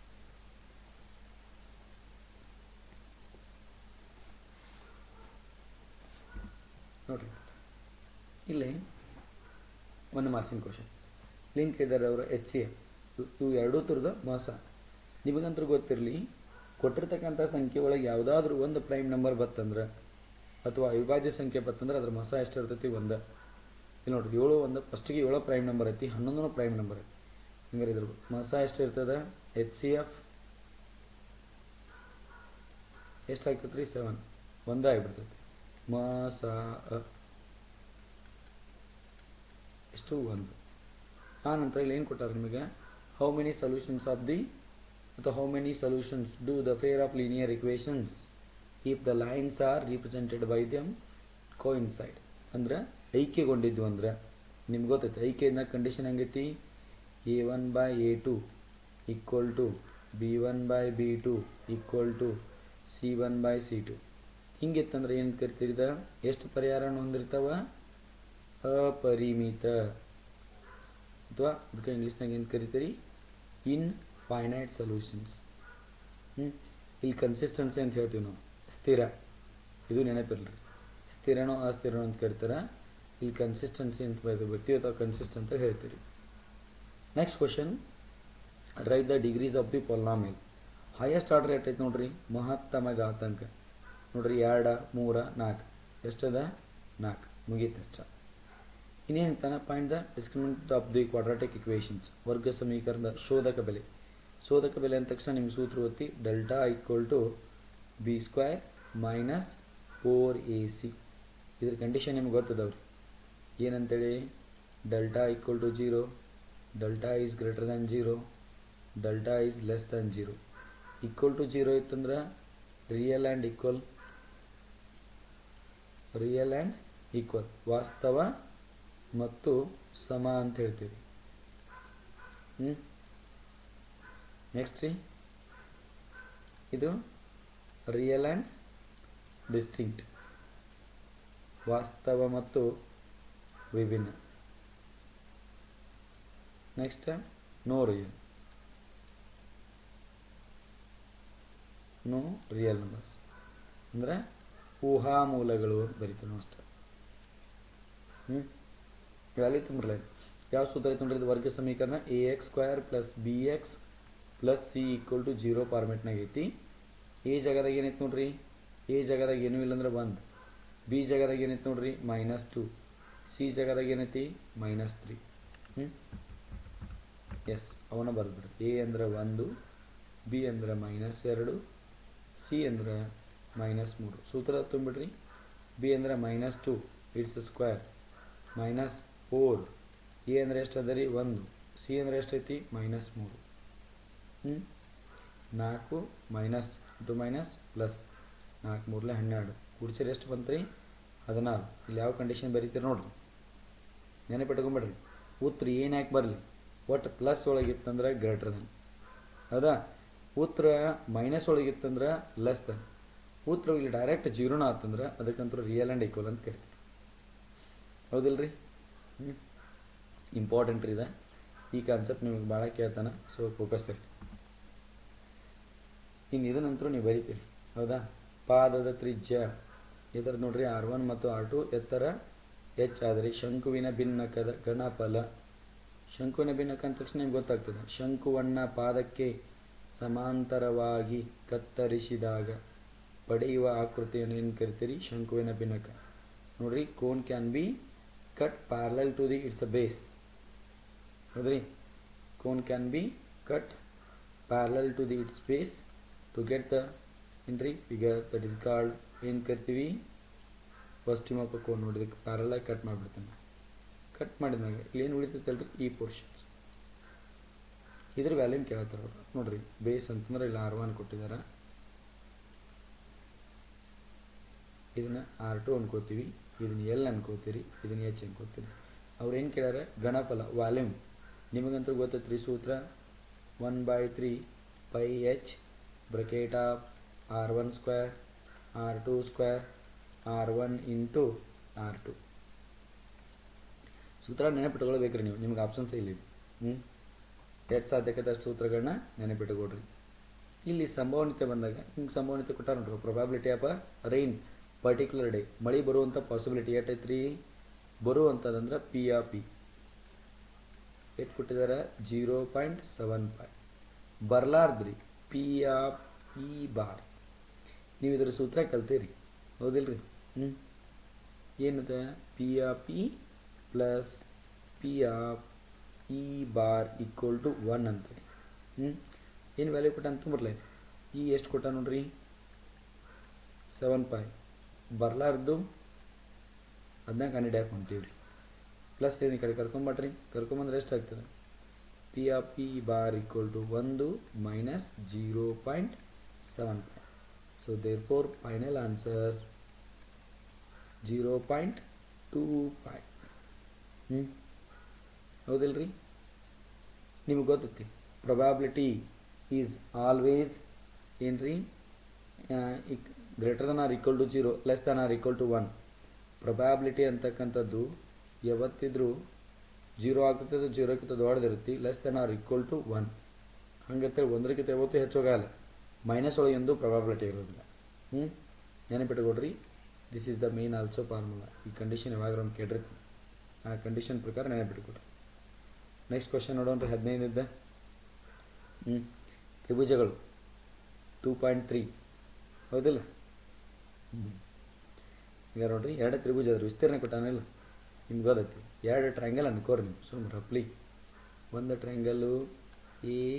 Speaker 1: ನೋಡ್ರಿ ಇಲ್ಲಿ ಒಂದು ಮಾರ್ಕ್ಸಿನ ಕ್ವಶನ್ ಲಿಂಕ್ ಇದ್ದಾರೆ ಅವರು ಎಚ್ ಸಿ ಇವು ಎರಡೂ ಥರದ ಮೋಸ ನಿಮಗಂತೂ ಗೊತ್ತಿರಲಿ ಕೊಟ್ಟಿರ್ತಕ್ಕಂಥ ಸಂಖ್ಯೆ ಒಳಗೆ ಯಾವುದಾದ್ರೂ ಒಂದು ಪ್ರೈಮ್ ನಂಬರ್ ಬತ್ತಂದ್ರೆ ಅಥವಾ ಅವಿಭಾಜ್ಯ ಸಂಖ್ಯೆ ಬತ್ತಂದ್ರೆ ಅದ್ರ ಮಸ ಎಷ್ಟು ಇರ್ತೈತಿ ಒಂದು ಇಲ್ಲಿ ನೋಡ್ರಿ ಏಳು ಒಂದು ಫಸ್ಟಿಗೆ ಏಳು ಪ್ರೈಮ್ ನಂಬರ್ ಐತಿ ಹನ್ನೊಂದು ಪ್ರೈಮ್ ನಂಬರ್ ಐತಿ ಹಂಗಾರೆ ಇದ್ರ ಮಸ ಎಷ್ಟು ಇರ್ತದ ಎಚ್ ಸಿ ಎಫ್ ಎಷ್ಟು ಆಗ್ತೈತೆ ರೀ ಸೆವೆನ್ ಒಂದೇ ಆಗಿಬಿಡ್ತೈತಿ ಮಸ ಅ ಎಷ್ಟು ಒಂದು ಆ ನಂತರ ಇಲ್ಲಿ ಏನು ಕೊಟ್ಟಾರೆ ನಿಮಗೆ how many solutions of the ಅಥವಾ how many solutions do the pair of linear equations if the lines are represented by them coincide ಅಂದ್ರೆ ಐಕ್ಯಗೊಂಡಿದ್ವು ಅಂದ್ರೆ ನಿಮ್ಗೆ ಗೊತ್ತೈತೆ ಐಕ್ಯದ ಕಂಡೀಷನ್ ಹೆಂಗೈತಿ A one by A two equal to B one by B two equal to C one by C two ಹಿಂಗಿತ್ತಂದ್ರೆ ಏನು ಕರಿತೀರಿದ ಎಷ್ಟು ಪರಿಹಾರವನ್ನು ಹೊಂದಿರ್ತಾವ ಅಪರಿಮಿತ ಅಥವಾ ಅದಕ್ಕೆ ಇಂಗ್ಲೀಷ್ನಾಗ ಏನು ಕರಿತೀರಿ ಇನ್ ಫೈನೈಟ್ ಸೊಲ್ಯೂಷನ್ಸ್ ಹ್ಞೂ ಇಲ್ಲಿ ಕನ್ಸಿಸ್ಟೆನ್ಸಿ ಅಂತ ಹೇಳ್ತೀವಿ ನಾವು ಸ್ಥಿರ ಇದು ನೆನಪಿರಲಿ ಸ್ಥಿರನೋ ಅಸ್ಥಿರನೋ ಅಂತ ಕರಿತಾರೆ ಇಲ್ಲಿ ಕನ್ಸಿಸ್ಟೆನ್ಸಿ ಅಂತ ಬರೀತೀವಿ ಅಥವಾ ಕನ್ಸಿಸ್ಟೆಂಟ್ ಅಂತ ಹೇಳ್ತೀರಿ next question write the degrees of the polynomial highest order ಎಷ್ಟೈತೆ ನೋಡ್ರಿ ಮಹತ್ತಮ ಘಾತಾಂಕ ನೋಡ್ರಿ ಎರಡ ಮೂರ ನಾಲ್ಕು ಎಷ್ಟದ ನಾಲ್ಕು ಮುಗೀತಷ್ಟ ಇನ್ನೇನು ತಾನೆ point the discriminant of the quadratic equations ವರ್ಗ ಸಮೀಕರಣದ ಶೋಧಕ ಬೆಲೆ ಶೋಧಕ ಬೆಲೆ ಅಂದ ತಕ್ಷಣ ನಿಮ್ಗೆ ಸೂತ್ರ ಗೊತ್ತಿ delta equal to B square minus four A C ಇದ್ರ ಕಂಡೀಷನ್ ನಿಮ್ಗೆ ಗೊತ್ತದವ್ರಿ ಏನಂತೇಳಿ delta equal to zero delta is greater than zero delta is less than zero equal to zero ಇತ್ತಂದ್ರೆ real and equal real and equal ವಾಸ್ತವ ಮತ್ತು ಸಮ ಅಂತ ಹೇಳ್ತೀವಿ ಹ್ಞೂ ನೆಕ್ಸ್ಟ್ ರೀ ಇದು ರಿಯಲ್ ಆ್ಯಂಡ್ ಡಿಸ್ಟಿಂಕ್ಟ್ ವಾಸ್ತವ ಮತ್ತು ವಿಭಿನ್ನ next no real no real numbers ಅಂದರೆ ಊಹಾಮೂಲಗಳು ಅಂತ ಬರೀತೀವಿ ಅಷ್ಟೆ ಹ್ಞೂ ವ್ಯಾಲ್ಯೂ ತುಂಬ್ರಲ್ಲ ಯಾವ ಸೂತ್ರ ಐತೆ ನೋಡ್ರಿ ಇದು ವರ್ಗ ಸಮೀಕರಣ A x square plus B x plus C equal to zero ಫಾರ್ಮೆಟ್ನಾಗ ಐತಿ ಎ ಜಾಗದಾಗ ಏನೈತೆ ನೋಡ್ರಿ ಎ ಜಾಗದಾಗ ಏನೂ ಇಲ್ಲ ಅಂದ್ರೆ ಒಂದು ಬಿ ಜಾಗದಾಗ ಏನೈತೆ ನೋಡ್ರಿ ಮೈನಸ್ ಟು ಸಿ ಜಾಗದಾಗ ಏನೈತಿ ಮೈನಸ್ ತ್ರೀ ಹ್ಞೂ ಎಸ್ ಅವನ್ನ ಬರೆದ್ಬಿಡ್ರಿ ಎ ಅಂದ್ರೆ ಒಂದು ಬಿ ಅಂದ್ರೆ ಮೈನಸ್ ಎರಡು ಸಿ ಅಂದ್ರೆ ಮೈನಸ್ ಮೂರು ಸೂತ್ರ ತುಂಬಿಡ್ರಿ ಬಿ ಅಂದ್ರೆ minus two its square minus four A ಅಂದರೆ ಎಷ್ಟು ಅದ ರೀ ಒಂದು ಸಿ ಅಂದರೆ ಎಷ್ಟೈತಿ ಮೈನಸ್ ಮೂರು ಹ್ಞೂ ನಾಲ್ಕು ಮೈನಸ್ ಇಂಟು ಮೈನಸ್ ಪ್ಲಸ್ ನಾಲ್ಕು ಮೂರಲೆ ಹನ್ನೆರಡು ಕುಡಿಸಿರಿ ಎಷ್ಟು ಬಂತು ರೀ ಹದಿನಾರು ಇಲ್ಲಿ ಯಾವ ಕಂಡೀಷನ್ ಬರೀತೀರಿ ನೋಡ್ರಿ ನೆನಪಿಟ್ಕೊಂಬಿಡ್ರಿ ಉತ್ತರ ಏನು ಯಾಕೆ ಬರಲಿ ಒಟ್ಟು ಪ್ಲಸ್ ಒಳಗಿತ್ತಂದ್ರೆ ಗ್ರೇಟರ್ ದನ್ ಹೌದಾ ಉತ್ತರ ಮೈನಸ್ ಒಳಗಿತ್ತಂದ್ರೆ ಲೆಸ್ ದನ್ ಉತ್ತರ ಇಲ್ಲಿ ಡೈರೆಕ್ಟ್ ಜೀರೋನ ಆತಂದ್ರೆ ಅದಕ್ಕಂತೂ ರಿಯಲ್ ಆ್ಯಂಡ್ ಈಕ್ವಲ್ ಅಂತ ಕರಿತೀವಿ ಹೌದಿಲ್ರಿ ಹ್ಞೂ ಇಂಪಾರ್ಟೆಂಟ್ ಇದೆ ಈ ಕಾನ್ಸೆಪ್ಟ್ ನಿಮಗೆ ಭಾಳ ಕೇಳ್ತಾನೆ ಸೊ ಫೋಕಸ್ ಇರಿ ಇನ್ನು ಇದನ್ನಂತರೂ ನೀವು ಬರಿತೀರಿ ಹೌದಾ ಪಾದದ ತ್ರಿಜ್ಯ ಇದರ ನೋಡ್ರಿ ಆರ್ ಒನ್ ಮತ್ತು ಆರ್ ಟು ಎತ್ತರ ಹೆಚ್ಚಾದರೆ ಶಂಕುವಿನ ಭಿನ್ನಕದ ಗಣಫಲ ಶಂಕುವಿನ ಭಿನ್ನಕ ಅಂದ ತಕ್ಷಣ ನಿಮ್ಗೆ ಗೊತ್ತಾಗ್ತದೆ ಶಂಕುವನ್ನ ಪಾದಕ್ಕೆ ಸಮಾಂತರವಾಗಿ ಕತ್ತರಿಸಿದಾಗ ಪಡೆಯುವ ಆಕೃತಿಯನ್ನು ಏನು ಕರಿತೀರಿ ಶಂಕುವಿನ ಭಿನ್ನಕ ನೋಡ್ರಿ cone can be cut parallel to the its a base ಹೌದ್ರಿ cone can be cut parallel to the its base to get the ಏನ್ರಿ ಫಿಗರ್ ದಟ್ ಇಸ್ ಕಾಲ್ಡ್ ಏನು ಕರಿತೀವಿ ಪಶ್ಚಿಮಪ್ಪ ಕೋನ್ ನೋಡಿದಕ್ಕೆ ಪ್ಯಾರಲಾಗಿ ಕಟ್ ಮಾಡಿಬಿಡ್ತಾನೆ ಕಟ್ ಮಾಡಿದಾಗ ಇಲ್ಲಿ ಏನು ಉಳಿತೈತಲ್ರಿ ಈ ಪೋರ್ಷನ್ಸ್ ಇದ್ರ ವ್ಯಾಲ್ಯೂನ್ ಕೇಳತ್ತಾರ ಅವ್ರು ನೋಡ್ರಿ ಬೇಸ್ ಅಂತಂದ್ರೆ ಇಲ್ಲಿ ಆರ್ ಒನ್ ಕೊಟ್ಟಿದ್ದಾರೆ ಇದನ್ನ ಆರ್ ಟು ಅನ್ಕೋತೀವಿ ಇದನ್ನ ಎಲ್ ಅನ್ಕೋತೀರಿ ಇದನ್ನ ಎಚ್ ಅನ್ಕೋತೀರಿ ಅವ್ರು ಏನು ಕೇಳ್ಯಾರ ಗಣಫಲ ವಾಲ್ಯೂಮ್ ನಿಮಗಂತೂ ಗೊತ್ತೈತ್ರಿ ಸೂತ್ರ one by three pi H bracket of r one square r two square r one into r two ಸೂತ್ರ ನೆನಪಿಟ್ಕೊಳ್ಬೇಕ್ರಿ ನೀವು ನಿಮ್ಗೆ ಆಪ್ಷನ್ಸ್ ಇಲ್ಲಿ ಹ್ಞೂ ಎಷ್ಟು ಸಾಧ್ಯತೆ ಅಷ್ಟು ಸೂತ್ರಗಳನ್ನ ನೆನಪಿಟ್ಟುಕೊಡ್ರಿ ಇಲ್ಲಿ ಸಂಭವನೀಯತೆ ಬಂದಾಗ ಹಿಂಗೆ ಸಂಭವನೀಯತೆ ಕೊಟ್ಟಾರ ನೋಡ್ರಿ probability of rain particular day ಮಳೆ ಬರುವಂಥ ಪಾಸಿಬಿಲಿಟಿ ಎಷ್ಟೈತ್ರಿ ಬರುವಂಥದ್ದಂದ್ರೆ ಪಿ ಆ ಪಿ ಎಷ್ಟು ಕೊಟ್ಟಿದ್ದಾರೆ ಜೀರೋ ಪಾಯಿಂಟ್ ಸೆವೆನ್ ಫೈವ್ ಬರ್ಲಾರ್ದ್ರಿ ಪಿ ಆ ಪಿ ಬಾರ್ ನೀವು ಇದರ ಸೂತ್ರ ಕಲ್ತೀರಿ ಹೌದಿಲ್ರಿ ಹ್ಞೂ ಏನದ ಪಿ ಆ ಪಿ ಪ್ಲಸ್ ಪಿ ಆ E bar equal to one ಅಂತೇಳಿ ಹ್ಞೂ ಏನು ವ್ಯಾಲ್ಯೂ ಕೊಟ್ಟ ಅಂತ ಬರಲಿ ಈ ಎಷ್ಟು ಕೊಟ್ಟ ನೋಡ್ರಿ ಸೆವೆನ್ ಫೈವ್ ಬರ್ಲಾರ್ದು ಅದನ್ನ ಕಂಡಿಡ್ಯಾಕ ಹೊಂಟೀವಿ ರೀ ಪ್ಲಸ್ ಏನು ಈ ಕಡೆ ಕರ್ಕೊಂಬಟ್ರಿ ಕರ್ಕೊಂಬಂದ್ರೆ ಎಷ್ಟು ಆಗ್ತದೆ ಪಿ ಆ ಪಿ ಬಾರ್ ಈಕ್ವಲ್ ಟು ಒಂದು minus zero point seven five so therefore final answer zero point two five ಹ್ಞೂ ಹೌದಿಲ್ರಿ ನಿಮಗೆ ಗೊತ್ತೈತಿ ಪ್ರೊಬಾಬಿಲಿಟಿ ಈಸ್ ಆಲ್ವೇಸ್ ಏನ್ರಿ greater than or equal to zero less than or equal to one probability ಅಂತಕ್ಕಂಥದ್ದು ಯಾವತ್ತಿದ್ರೂ ಜೀರೋ ಆಗ್ತದೆ ಜೀರೋಕ್ಕಿಂತ ದೊಡ್ಡದಿರುತ್ತೆ less than or equal to one ಹಂಗಂತೇಳಿ ಒಂದರಕ್ಕಿಂತ ಯಾವತ್ತೂ ಹೆಚ್ಚೋಗಲ್ಲ ಮೈನಸ್ ಒಳಗೆ ಎಂದು ಪ್ರೊಬಾಬಿಲಿಟಿ ಇರೋದಿಲ್ಲ ಹ್ಞೂ ನೆನಪಿಟ್ಕೊಡ್ರಿ this is the main also formula ಈ ಕಂಡೀಷನ್ ಯಾವಾಗ ಒಂದು ಕೇಳಿರ್ತೀನಿ ಆ ಕಂಡೀಷನ್ ಪ್ರಕಾರ ನೆನಪಿಟ್ಕೊಡ್ರಿ ನೆಕ್ಸ್ಟ್ ಕ್ವಶನ್ ನೋಡೋಣ್ರಿ ಹದಿನೈದಿದ್ದ ಹ್ಞೂ ತ್ರಿಭುಜಗಳು ಟೂ ಪಾಯಿಂಟ್ ತ್ರೀ ಹೌದಿಲ್ಲ ಹ್ಞೂ ಈಗ ನೋಡ್ರಿ ಎರಡು ತ್ರಿಭುಜ ಅದ್ರ ವಿಸ್ತೀರ್ಣ ಕೊಟ್ಟಾನಿಲ್ಲ ನಿಮ್ಗೆ ಗೊತ್ತೈತಿ ಎರಡು ಟ್ರಯಾಂಗಲ್ ಅನ್ಕೋರಿ ನೀವು ಸುಮ್ಮನೆ ರಫ್ಲಿ ಒಂದು ಟ್ರಯಾಂಗಲ್ಲು ಎ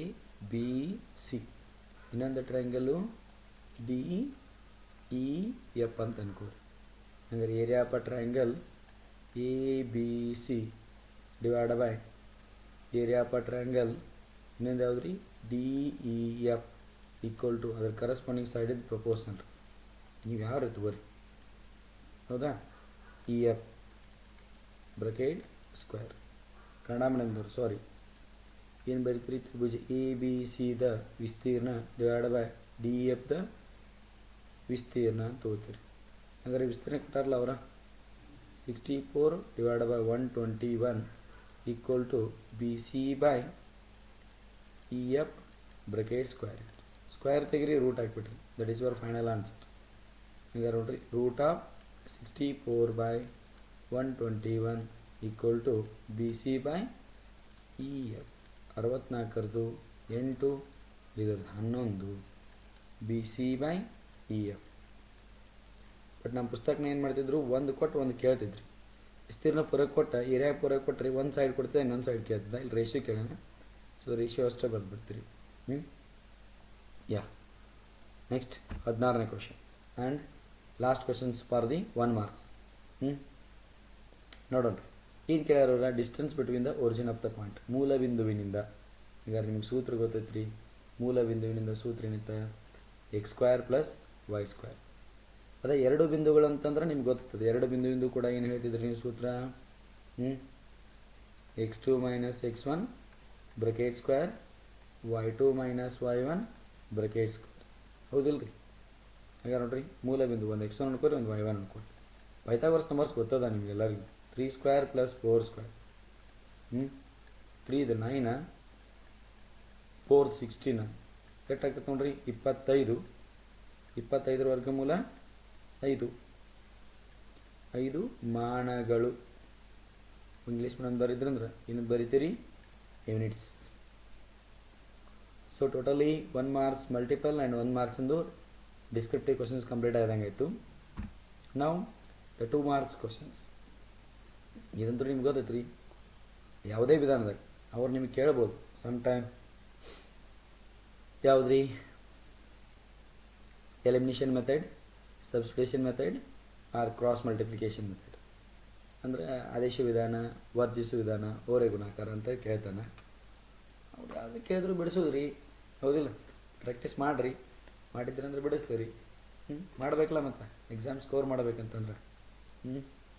Speaker 1: ಬಿ ಸಿ ಇನ್ನೊಂದು ಟ್ರಯಾಂಗಲು ಡಿ ಇ ಎಫ್ ಅಂತ ಅನ್ಕೋರಿ ಹಂಗಾರೆ area of a triangle A B C divide by area of a triangle ಇನ್ನೊಂದು ಯಾವ್ದು ರೀ D E F equal to ಅದ್ರ ಕರೆಸ್ಪಾಂಡಿಂಗ್ ಸೈಡ್ ಇದು ಪ್ರಪೋರ್ಷನಲ್ ನೀವು ಯಾವ ರೀತಿ ಬರ್ರಿ ಹೌದಾ E F bracket square Kannada ಮೀಡಿಯಮ್ದವ್ರು ಸಾರಿ ಏನು ಬರೀತೀರಿ ತ್ರಿಭುಜ ಎ ಬಿ ಸಿ ದ ವಿಸ್ತೀರ್ಣ ಡಿವೈಡ್ ಬೈ ಡಿ ಎಫ್ ದ ವಿಸ್ತೀರ್ಣ ಅಂತ ತಗೋತೀರಿ ಹಾಗಾದ್ರೆ ವಿಸ್ತೀರ್ಣ ಕೊಟ್ಟಾರಲ್ಲ ಅವರ sixty four divide by one twenty one equal to B C by E F bracket square square ತೆಗಿರಿ ರೂಟ್ ಹಾಕ್ಬಿಟ್ರಿ that is your final answer ಈಗ ನೋಡ್ರಿ root of sixty four by one twenty one equal to B C by E F ಅರವತ್ನಾಲ್ಕರದು ಎಂಟು ಇದ್ರದ್ದು ಹನ್ನೊಂದು B C by E F but ನಮ್ಮ ಪುಸ್ತಕನ ಏನು ಮಾಡ್ತಿದ್ರು ಒಂದು ಕೊಟ್ಟು ಒಂದು ಕೇಳ್ತಿದ್ರಿ ವಿಸ್ತೀರ್ಣ ಪೂರ ಕೊಟ್ಟ ಏರಿಯಾ ಪೂರ ಕೊಟ್ಟರೆ ಒಂದು ಸೈಡ್ ಕೊಡ್ತದೆ ಇನ್ನೊಂದು ಸೈಡ್ ಕೇಳ್ತದೆ ಇಲ್ಲಿ ರೇಷಿಯೋ ಕೇಳೋಣ ಸೊ ರೇಷಿಯೋ ಅಷ್ಟೇ ಬರ್ಬಿಡ್ತೀರಿ ಹ್ಞೂ ಯಾ ನೆಕ್ಸ್ಟ್ ಹದಿನಾರನೇ question and last questions for the one marks ಹ್ಞೂ ನೋಡೋಣ ಏನು ಕೇಳ್ಯಾರ distance between the origin of the point ಮೂಲ ಬಿಂದುವಿನಿಂದ ಈಗ ನಿಮ್ಗೆ ಸೂತ್ರ ಗೊತ್ತೈತ್ರಿ ಮೂಲ ಬಿಂದುವಿನಿಂದ ಸೂತ್ರ ಏನಿತ್ತ x square plus y square ಅದೇ ಎರಡು ಬಿಂದುಗಳು ಅಂತಂದ್ರೆ ನಿಮ್ಗೆ ಗೊತ್ತಾಗ್ತದೆ ಎರಡು ಬಿಂದುವಿಂದು ಕೂಡ ಏನು ಹೇಳ್ತಿದ್ರಿ ನೀವು ಸೂತ್ರ ಹ್ಞೂ x two minus x one bracket square y two minus y one bracket square ಹೌದಿಲ್ಲ ರೀ ಹಾಗೆ ನೋಡ್ರಿ ಮೂಲ ಬಿಂದು ಒಂದು ಎಕ್ಸ್ ಒನ್ ಅನ್ಕೋರಿ ಒಂದು ವೈ ಒನ್ ಅನ್ಕೋರಿ ಪೈಥಾಗೋರಸ್ ನಂಬರ್ಸ್ ಗೊತ್ತದ ನಿಮಗೆಲ್ಲರಿಗೂ three square plus four square ಹ್ಞೂ ತ್ರೀ ಇದು ನೈನ ಫೋರ್ ಸಿಕ್ಸ್ಟೀನ ಎಷ್ಟಾಗ್ತದೆ ನೋಡ್ರಿ ಇಪ್ಪತ್ತೈದು ಇಪ್ಪತ್ತೈದರ ವರ್ಗಮೂಲ ಐದು ಐದು ಮಾನಗಳು ಇಂಗ್ಲೀಷ್ ಮೀಡಿಯಂ ಬರಿದ್ರಂದ್ರೆ ಇನ್ನು ಬರಿತೀರಿ units so totally one marks multiple and one marks ಎಂದು ಡಿಸ್ಕ್ರಿಪ್ಟಿವ್ ಕ್ವಶನ್ಸ್ ಕಂಪ್ಲೀಟ್ ಆದಂಗೆ ಆಯಿತು ನಾವು ದ ಟೂ ಮಾರ್ಕ್ಸ್ ಕ್ವಶನ್ಸ್ ಇದಂತೂ ನಿಮ್ಗೆ ಗೊತ್ತೈತ್ರಿ ಯಾವುದೇ ವಿಧಾನದಾಗ ಅವ್ರು ನಿಮಗೆ ಕೇಳ್ಬೋದು ಸಮ್ ಟೈಮ್ ಯಾವುದ್ರಿ elimination method substitution method or cross multiplication method ಅಂದರೆ ಆದೇಶ ವಿಧಾನ ವರ್ಜಿಸು ವಿಧಾನ ಓರೆ ಗುಣಾಕಾರ ಅಂತ ಕೇಳ್ತಾನೆ ಅವ್ರು ಯಾವ್ದು ಕೇಳಿದ್ರು ಬಿಡಿಸೋದ್ರಿ ಹೌದಿಲ್ಲ ಪ್ರಾಕ್ಟೀಸ್ ಮಾಡಿರಿ ಮಾಡಿದ್ರಿ ಅಂದ್ರೆ ಬಿಡಿಸ್ತೀರಿ ಹ್ಞೂ ಮಾಡಬೇಕಲ್ಲ ಮತ್ತೆ ಎಕ್ಸಾಮ್ ಸ್ಕೋರ್ ಮಾಡ್ಬೇಕಂತಂದ್ರೆ ಹ್ಞೂ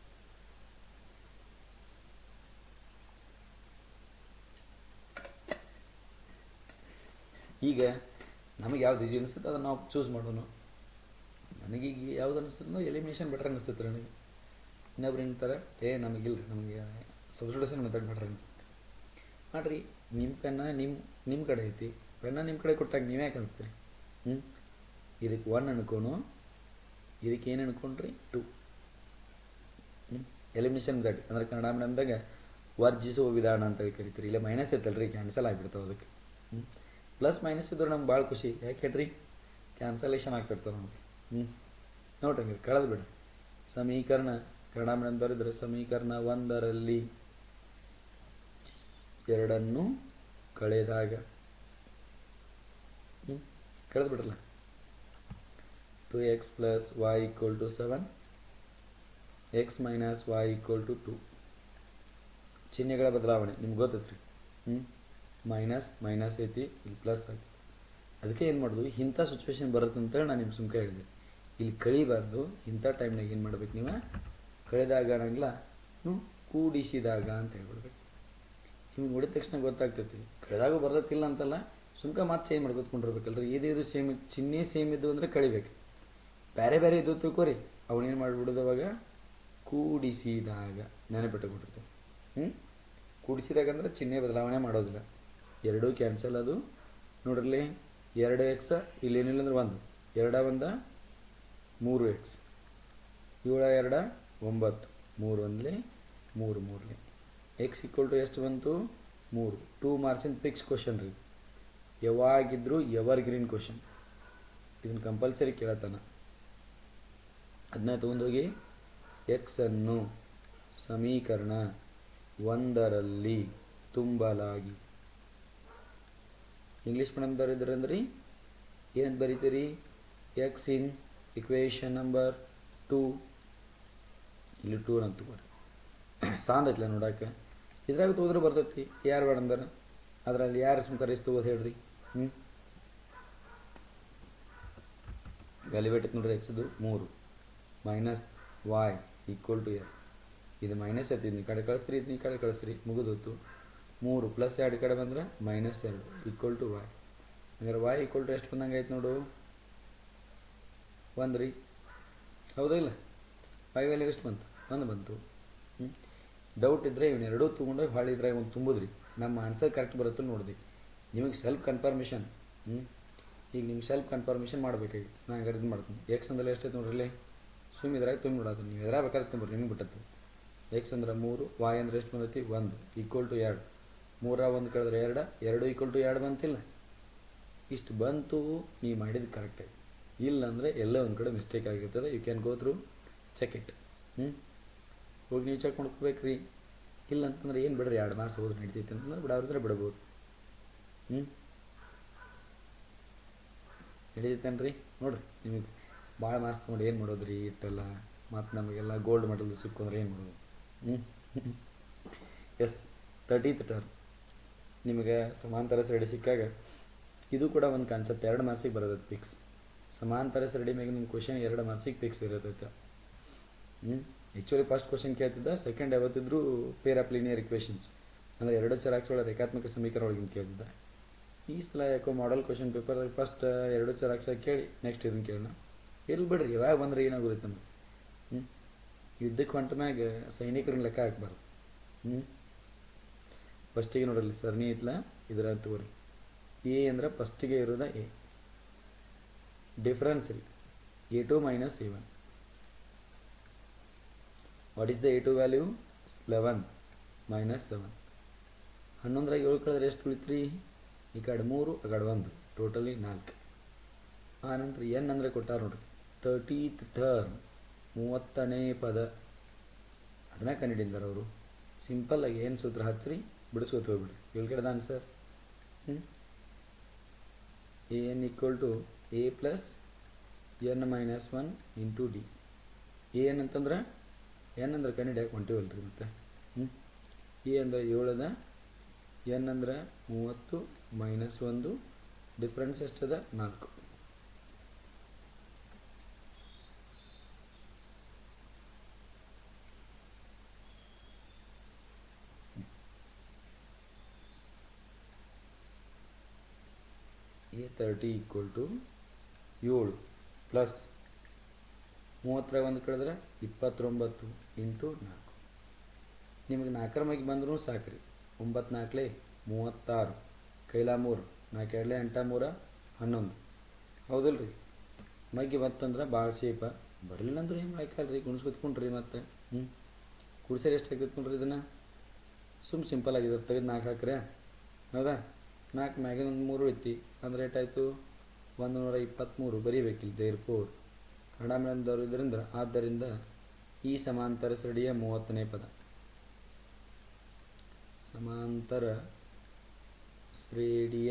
Speaker 1: ಈಗ ನಮಗೆ ಯಾವ್ದು ಈಜಿ ಅನಿಸುತ್ತೆ ಅದನ್ನು ನಾವು ಚೂಸ್ ಮಾಡೋಣ ನನಗೀಗ ಯಾವ್ದು ಅನಿಸ್ತದೋ ಎಲಿಮಿನೇಷನ್ ಬೆಟರ್ ಅನಿಸ್ತೈತೆ ನನಗೆ ಇನ್ನೊಬ್ರು ಏನಂತಾರೆ ಏ ನಮಗಿಲ್ಲ ರೀ ನಮಗೆ ಸಬ್ಸ್ಟಿಟ್ಯೂಷನ್ ಮೆಥಡ್ ಬೆಟರ್ ಅನಿಸುತ್ತೆ ಮಾಡ್ರಿ ನಿಮ್ಮ ಪೆನ್ನ ನಿಮ್ಮ ನಿಮ್ಮ ಕಡೆ ಐತಿ ಪೆನ್ನ ನಿಮ್ಮ ಕಡೆ ಕೊಟ್ಟಾಗ ನೀವೇ ಯಾಕೆ ಅನಿಸ್ತೀರಿ ಹ್ಞೂ ಇದಕ್ಕೆ ಒನ್ ಅನ್ಕೋನು ಇದಕ್ಕೆ ಏನು ಅನ್ಕೊಂಡ್ರಿ ಟು ಹ್ಞೂ ಎಲಿಮಿನೇಷನ್ ಮೆಥಡ್ ಅಂದ್ರೆ ಕನ್ನಡ ಮೀಡಿಯಮ್ದಾಗ ವರ್ಜಿಸುವ ವಿಧಾನ ಅಂತ ಹೇಳಿ ಕರಿತೀರಿ ಇಲ್ಲ ಮೈನಸ್ ಐತಲ್ರಿ ಕ್ಯಾನ್ಸಲ್ ಆಗಿಬಿಡ್ತಾವೆ ಅದಕ್ಕೆ ಹ್ಞೂ ಪ್ಲಸ್ ಮೈನಸ್ ಇದ್ರೆ ನಮ್ಗೆ ಭಾಳ ಖುಷಿ ಯಾಕೆ ಹೇಳ್ರಿ ಕ್ಯಾನ್ಸಲೇಷನ್ ಆಗ್ತಿರ್ತಾವೆ ನಮಗೆ ಹ್ಞೂ ನೋಡ್ರಿ ಹಂಗೆ ಕಳೆದು ಬಿಡ್ರಿ ಸಮೀಕರಣ ಕನ್ನಡ ಮೀಡಿಯಮ್ದವ್ರು ಇದ್ರೆ ಸಮೀಕರಣ ಒಂದರಲ್ಲಿ ಎರಡನ್ನು ಕಳೆದಾಗ ಹ್ಞೂ ಕಳೆದು ಬಿಡ್ರಲ್ಲ two x plus y equal to seven x minus y equal to two ಚಿಹ್ನೆಗಳ ಬದಲಾವಣೆ ನಿಮ್ಗೆ ಗೊತ್ತೈತ್ರಿ ಹ್ಞೂ ಮೈನಸ್ ಮೈನಸ್ ಐತಿ ಇಲ್ಲಿ ಪ್ಲಸ್ ಐತಿ ಅದಕ್ಕೆ ಏನು ಮಾಡೋದು ಇಂಥ ಸಿಚುವೇಶನ್ ಬರುತ್ತೆ ಅಂತೇಳಿ ನಾನು ನಿಮ್ಮ ಸುಮ್ಕ ಹೇಳಿದೆ ಇಲ್ಲಿ ಕಳಿಬಾರ್ದು ಇಂಥ ಟೈಮ್ನಾಗ ಏನು ಮಾಡ್ಬೇಕು ನೀವು ಕಳೆದಾಗ ಅನ್ನಂಗಿಲ್ಲ ನೀವು ಕೂಡಿಸಿದಾಗ ಅಂತ ಹೇಳ್ಬಿಡ್ಬೇಕು ನಿಮ್ಗೆ ನೋಡಿದ ತಕ್ಷಣ ಗೊತ್ತಾಗ್ತೈತಿ ಕಳೆದಾಗ ಬರ್ತೈತಿಲ್ಲ ಅಂತಲ್ಲ ಸುಮ್ಕ ಮಾತು ಚೇಂಜ್ ಮಾಡ್ಕೊತ್ಕೊಂಡಿರ್ಬೇಕಲ್ರಿ ಇದೇದು ಸೇಮ್ ಚಿಹ್ನೆ ಸೇಮ್ ಇದ್ದು ಅಂದರೆ ಕಳಿಬೇಕು ಬೇರೆ ಬೇರೆ ಇದ್ದು ತಿಳ್ಕೊರಿ ಅವನೇನು ಮಾಡಿಬಿಡೋದು ಅವಾಗ ಕೂಡಿಸಿದಾಗ ನೆನಪಿಟ್ಟುಕೊಂಡಿರ್ತೇವೆ ಹ್ಞೂ ಕೂಡಿಸಿದಾಗ ಅಂದ್ರೆ ಚಿಹ್ನೆ ಬದಲಾವಣೆ ಮಾಡೋದಿಲ್ಲ ಎರಡೂ ಕ್ಯಾನ್ಸಲ್ ಅದು ನೋಡ್ರಲ್ಲಿ ಎರಡು ಎಕ್ಸ್ ಇಲ್ಲಿ ಏನಿಲ್ಲ ಅಂದ್ರೆ ಒಂದು ಎರಡ ಒಂದ ಮೂರು ಎಕ್ಸ್ ಏಳ ಎರಡ ಒಂಬತ್ತು ಮೂರು ಒಂದ್ಲಿ ಮೂರು ಮೂರಲಿ ಎಕ್ಸ್ ಈಕ್ವಲ್ ಟು ಎಷ್ಟು ಬಂತು ಮೂರು ಟೂ ಮಾರ್ಕ್ಸಿನ ಫಿಕ್ಸ್ ಕ್ವಶನ್ ರೀ ಯಾವಾಗಿದ್ರೂ ಎವರ್ ಗ್ರೀನ್ ಕ್ವಶನ್ ಇದನ್ನು ಕಂಪಲ್ಸರಿ ಕೇಳತ್ತಾನ ಅದನ್ನ ತೊಗೊಂಡೋಗಿ ಎಕ್ಸ್ ಅನ್ನು ಸಮೀಕರಣ ಒಂದರಲ್ಲಿ ತುಂಬಲಾಗಿ ಇಂಗ್ಲೀಷ್ ಮೀಡಿಯಮ್ದವ್ರು ಇದ್ರಿ ಅಂದ್ರಿ ಏನಂತ ಬರೀತೀರಿ x in equation number two ಇಲ್ಲಿ ಟೂ ಅಂತ ತಗೋರಿ ಸಾಂದ್ ಐತ್ಲ ನೋಡಕ್ಕೆ ಇದ್ರಾಗ ತೋದ್ರೆ ಬರ್ತೈತಿ ಯಾರು ಬೇಡ ಅಂದಾರ ಅದರಲ್ಲಿ ಯಾರು ಸುಮ್ಕರ್ ಎಷ್ಟು ತಗೋದು ಹೇಳ್ರಿ ಹ್ಞೂ ವ್ಯಾಲ್ಯೂವೇಟ್ ಐತೆ ನೋಡ್ರಿ ಎಕ್ಸ್ದು ಮೂರು ಮೈನಸ್ ವಾಯ್ ಈಕ್ವಲ್ ಟು ಎರ್ ಇದು ಮೈನಸ್ ಐತಿ ಈ ಕಡೆ ಕಳಿಸ್ರಿ ಇದನ್ನ ಈ ಕಡೆ ಕಳಿಸ್ರಿ ಮುಗಿದೋತು ಮೂರು ಪ್ಲಸ್ ಎರಡು ಕಡೆ ಬಂದ್ರೆ ಮೈನಸ್ ಎರಡು ಈಕ್ವಲ್ ಟು ವಾಯ್ ಹಂಗಾರೆ ವಾಯ್ ಈಕ್ವಲ್ ಟು ಎಷ್ಟು ಬಂದಂಗೆ ಆಯ್ತು ನೋಡು ಒಂದು ರೀ ಹೌದಾ ಇಲ್ಲ ವಾಯ್ ವ್ಯಾಲ್ಯೂ ಎಷ್ಟು ಬಂತು ಒಂದು ಬಂತು ಹ್ಞೂ ಡೌಟ್ ಇದ್ದರೆ ಇವನ್ನೆರಡೂ ತೊಗೊಂಡೋಗಿ ಹೊಳ್ಳಿ ಇದ್ರಾಗ ಒಂದು ತುಂಬುದ್ರಿ ನಮ್ಮ ಆನ್ಸರ್ ಕರೆಕ್ಟ್ ಬರುತ್ತೆ ನೋಡಿದ್ವಿ ನಿಮಗೆ ಸೆಲ್ಫ್ ಕನ್ಫರ್ಮೇಷನ್ ಹ್ಞೂ ಈಗ ನಿಮ್ಗೆ ಸೆಲ್ಫ್ ಕನ್ಫರ್ಮೇಷನ್ ಮಾಡಬೇಕಾಗಿತ್ತು ನಾನು ಹಂಗಾರೆ ಇದು ಮಾಡ್ತೀನಿ ಎಕ್ಸ್ ಅಂದ್ರೆ ಎಷ್ಟೈತೆ ನೋಡ್ರಿ ಇಲ್ಲಿ ಸುಮ್ಮನೆ ಇದ್ರಾಗ ತುಂಬಿ ನೋಡೋದು ನೀವು ಎದ್ರಾಗ ಬೇಕಾದ್ರೆ ತುಂಬ್ರಿ ನಿಮ್ಗೆ ಬಿಟ್ಟದ್ದು ಎಕ್ಸ್ ಅಂದ್ರೆ ಮೂರು ವಾಯ್ ಅಂದ್ರೆ ಎಷ್ಟು ಬಂದೈತಿ ಒಂದು ಈಕ್ವಲ್ ಟು ಎರಡು ಮೂರ ಒಂದು ಕಳೆದ್ರೆ ಎರಡು ಎರಡು ಈಕ್ವಲ್ ಟು ಎರಡು ಬಂತಿಲ್ಲ ಇಷ್ಟು ಬಂತು ನೀವು ಮಾಡಿದ್ದು ಕರೆಕ್ಟ್ ಆಯ್ತು ಇಲ್ಲ ಅಂದರೆ ಎಲ್ಲ ಒಂದು ಕಡೆ ಮಿಸ್ಟೇಕ್ ಆಗಿರ್ತದೆ you can go through check it hmm ಹೋಗಿ ನೀವು ಚೆಕ್ ಮಾಡ್ಕೋಬೇಕ್ರಿ ಇಲ್ಲ ಅಂತಂದ್ರೆ ಏನು ಬಿಡ್ರಿ ಎರಡು ಮಾರ್ಕ್ಸ್ ಹೋದ್ರೆ ನಡಿತೈತೆ ಅಂತಂದ್ರೆ ಬಿಡೋರಿದ್ರೆ ಬಿಡ್ಬೋದು ಹ್ಞೂ ಹಿಡಿತೈತೇನ್ರಿ ನೋಡ್ರಿ ನಿಮಗೆ ಭಾಳ ಮಾರ್ಕ್ಸ್ ನೋಡಿ ಏನು ಮಾಡೋದ್ರಿ ಇಟ್ಟೆಲ್ಲ ಮತ್ತು ನಮಗೆಲ್ಲ ಗೋಲ್ಡ್ ಮೆಡಲ್ ಸಿಕ್ಕೊಂಡ್ರೆ ಏನು ಮಾಡೋದು ಹ್ಞೂ ಎಸ್ ತರ್ಟೀತ್ ಟರ್ಮ್ ನಿಮಗೆ ಸಮಾಂತರ ಸರಡಿ ಸಿಕ್ಕಾಗ ಇದು ಕೂಡ ಒಂದು ಕಾನ್ಸೆಪ್ಟ್ ಎರಡು ಮಾರ್ಕ್ಸಿಗೆ ಬರೋದೈತೆ ಫಿಕ್ಸ್ ಸಮಾಂತರ ಸರಡಿ ಮ್ಯಾಗ ನಿಮ್ಮ ಕ್ವಶನ್ ಎರಡು ಮಾರ್ಕ್ಸಿಗೆ ಫಿಕ್ಸ್ ಇರತೈತೆ ಹ್ಞೂ ಆ್ಯಕ್ಚುಲಿ ಫಸ್ಟ್ ಕ್ವಶನ್ ಕೇಳ್ತಿದ್ದ ಸೆಕೆಂಡ್ ಯಾವತ್ತಿದ್ರು ಪೇರ್ ಆಫ್ ಲೀನಿಯರ್ ಇಕ್ವೇಷನ್ಸ್ ಅಂದರೆ ಎರಡು ಚರಾಕ್ಷಗಳ ರೇಖಾತ್ಮಕ ಸಮೀಕರಣ ಒಳಗಿನ ಕೇಳ್ತಿದ್ದ ಈ ಸಲ ಯಾಕೋ ಮಾಡಲ್ ಕ್ವಶನ್ ಪೇಪರ್ ಫಸ್ಟ್ ಎರಡು ಚರಾಕ್ಷ ಕೇಳಿ ನೆಕ್ಸ್ಟ್ ಇದನ್ನು ಕೇಳೋಣ ಎಲ್ಲಿ ಬಿಡ್ರಿ ಯಾವಾಗ ಬಂದ್ರೆ ಏನಾಗೋದೈತೆ ನಮಗೆ ಹ್ಞೂ ಯುದ್ಧಕ್ಕೆ ಹೊಂಟ ಮ್ಯಾಗ ಸೈನಿಕರನ್ನ ಲೆಕ್ಕ ಹಾಕ್ಬಾರ್ದು ಹ್ಞೂ ಫಸ್ಟಿಗೆ ನೋಡಲ್ಲಿ ಸರಣಿ ಐತ್ಲ ಇದರ ತಗೋರಿ ಎ ಅಂದ್ರೆ ಫಸ್ಟಿಗೆ ಇರೋದ ಎ ಡಿಫ್ರೆನ್ಸ್ ರೀ a two minus a one what is the a two value eleven minus seven ಹನ್ನೊಂದರಾಗ ಏಳು ಕಳೆದ್ರೆ ಎಷ್ಟು ಉಳಿತ್ರಿ ಈ ಕಡೆ ಮೂರು ಆ ಕಡೆ ಒಂದು ಟೋಟಲಿ ನಾಲ್ಕು ಆ ನಂತರ ಎನ್ ಅಂದರೆ ಕೊಟ್ಟಾರ ನೋಡ್ರಿ ತರ್ಟೀತ್ ಟರ್ಮ್ ಮೂವತ್ತನೇ ಪದ ಅದನ್ನ ಕಂಡಿಡಿದಾರ ಅವರು ಸಿಂಪಲ್ಲಾಗಿ ಏನು ಸೂತ್ರ ಹಚ್ಚ್ರಿ ಬಿಡಿಸ್ಕೊತ ಹೋಗ್ಬಿಡ್ರಿ ಏಳು ಕಡೆದ ಆನ್ಸರ್ ಹ್ಞೂ a n equal to a plus n minus one into d a n ಅಂತಂದ್ರೆ ಎನ್ ಅಂದ್ರೆ ಕಂಡಿಡಿಯಾಕೆ ಹೊಂಟಿವಲ್ರಿ ಮತ್ತೆ ಹ್ಞೂ ಎ ಅಂದ್ರೆ ಏಳದ ಎನ್ ಅಂದ್ರೆ ಮೂವತ್ತು ಮೈನಸ್ ಒಂದು ಡಿಫ್ರೆನ್ಸ್ ಎಷ್ಟದ ನಾಲ್ಕು ಎ ತರ್ಟಿ ಈಕ್ವಲ್ ಟು ಏಳು ಪ್ಲಸ್ ಮೂವತ್ತರಾಗ ಒಂದು ಕಳೆದ್ರೆ ಇಪ್ಪತ್ತೊಂಬತ್ತು ಇಂಟು ನಾಲ್ಕು ನಿಮಗೆ ನಾಲ್ಕರ ಮೈಗೆ ಬಂದ್ರೂ ಸಾಕ್ರಿ ಒಂಬತ್ತು ನಾಲ್ಕಲೇ ಮೂವತ್ತಾರು ಕೈಲ ಮೂರು ನಾಲ್ಕು ಎರಡಲೇ ಎಂಟ ಮೂರ ಹನ್ನೊಂದು ಹೌದಲ್ಲ ರೀ ಮೈಗೆ ಬಂತಂದ್ರೆ ಭಾಳ ಸೇಪ ಬರಲಿಲ್ಲ ಅಂದ್ರೆ ಏನು ಮಾಡಕ್ಕಲ್ರಿ ಕುಣಿಸ್ಕೊತ್ಕೊಂಡ್ರಿ ಮತ್ತೆ ಹ್ಞೂ ಕುಡ್ಸರಿ ಎಷ್ಟು ಆಗ್ತೈತ್ಕೊಂಡ್ರಿ ಇದನ್ನು ಸುಮ್ಮ ಸಿಂಪಲ್ ಆಗಿದೆ ತೆಗೆದು ನಾಲ್ಕು ಹಾಕ್ರೆ ಹೌದಾ ನಾಲ್ಕು ಮ್ಯಾಗಿನ ಒಂದು ಮೂರು ಐತಿ ಅಂದ್ರೆ ಏಟಾಯಿತು ಒಂದು ನೂರ ಇಪ್ಪತ್ತ್ಮೂರು ಬರೀಬೇಕಿಲ್ಲ ದೇರ್ ಫೋರ್ ಕನ್ನಡ ಮೀಡಿಯಮ್ದವರು ಇದರಿಂದ ಆದ್ದರಿಂದ ಈ ಸಮಾಂತರ ಸರಡಿಯ ಮೂವತ್ತನೇ ಪದ ಸಮಾಂತರ ಶ್ರೇಣಿಯ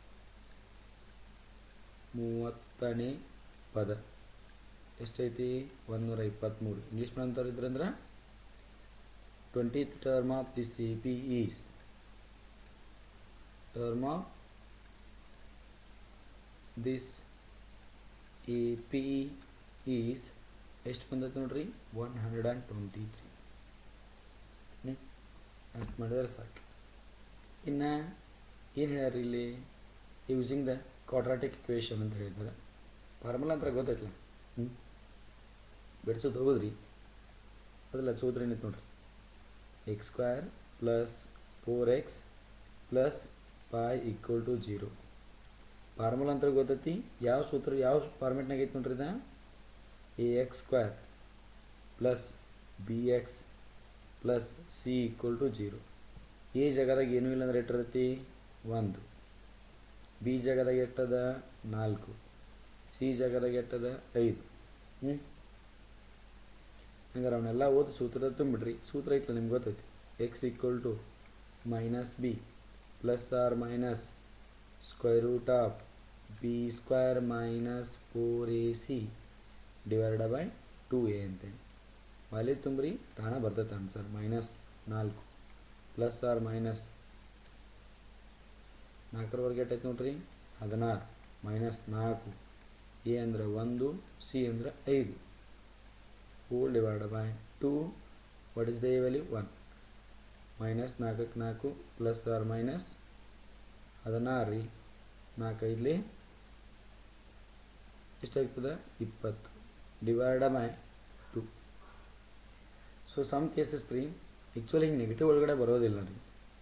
Speaker 1: ಮೂವತ್ತನೇ ಪದ ಎಷ್ಟೈತಿ ಒಂದೂರ ಇಪ್ಪತ್ತ್ಮೂರು ಇಂಗ್ಲೀಷ್ ಮೀಡಿಯಮ್ದವ್ರು ಇದ್ರಂದ್ರೆ twentieth term of the C P is term of this AP is ಎಷ್ಟು ಬಂದೈತೆ ನೋಡ್ರಿ one hundred and twenty three ಹ್ಞೂ ಅಷ್ಟು ಮಾಡಿದ್ರೆ ಸಾಕು ಇನ್ನು ಏನು ಹೇಳ್ಯಾರ ಇಲ್ಲಿ ಯೂಸಿಂಗ್ ದ ಕ್ವಾಡ್ರಾಟಿಕ್ ಇಕ್ವೇಷನ್ ಅಂತ ಹೇಳಿದ್ದಾರೆ ಫಾರ್ಮುಲಾ ಅಂತ ಗೊತ್ತೈತಲ್ಲ ಹ್ಞೂ ಬಿಡ್ಸೋದು ಹೋಗೋದ್ರಿ ಅದಲ್ಲ ಸೂತ್ರ ಏನಿತ್ತು ನೋಡ್ರಿ x square plus four x plus pi equal to zero formula ಅಂತ ಗೊತ್ತೈತಿ ಯಾವ ಸೂತ್ರ ಯಾವ ಫಾರ್ಮೆಟ್ನಾಗ ಐತಿ ನೋಡ್ರಿ ಇದ a x square plus B x plus C equal to zero a ಜಾಗದಾಗ ಏನೂ ಇಲ್ಲ ಅಂದ್ರೆ ಎಟ್ಟಿರ್ತೈತಿ ಒಂದು ಬಿ ಜಾಗದಾಗ ಎಟ್ಟದ ನಾಲ್ಕು ಸಿ ಜಾಗದಾಗ ಎಟ್ಟದ ಐದು ಹ್ಞೂ ಹಂಗಾರೆ ಅವನ್ನೆಲ್ಲ ಓದಿ ಸೂತ್ರದ ತುಂಬಿಡ್ರಿ ಸೂತ್ರ ಐತಲ್ಲ ನಿಮ್ಗೆ ಗೊತ್ತೈತಿ x equal to minus b plus or minus square root of b square minus four A c divide by two a ಅಂತೇಳಿ ವಾಲಿ ತುಂಬ್ರಿ ತಾನ ಬರ್ತೈತೆ ಆನ್ಸರ್ ಮೈನಸ್ ನಾಲ್ಕು ಪ್ಲಸ್ ಆರ್ ಮೈನಸ್ ನಾಲ್ಕರವರೆಗೆ ಎಟ್ಟೈತೆ ನೋಡ್ರಿ ಹದಿನಾರು ಮೈನಸ್ ನಾಲ್ಕು ಎ ಅಂದ್ರೆ ಒಂದು ಸಿ ಅಂದ್ರೆ ಐದು four divide by two what is the a value one minus ನಾಲ್ಕಕ್ಕೆ ನಾಲ್ಕು ಪ್ಲಸ್ ಆರ್ ಮೈನಸ್ ಹದಿನಾರು ರೀ ನಾಲ್ಕೈದಲಿ ಎಷ್ಟಾಗ್ತದೆ ಇಪ್ಪತ್ತು divide by two so some cases ರೀ ಆ್ಯಕ್ಚುಲಿ ಹಿಂಗೆ ನೆಗೆಟಿವ್ ಒಳಗಡೆ ಬರೋದಿಲ್ಲ ರೀ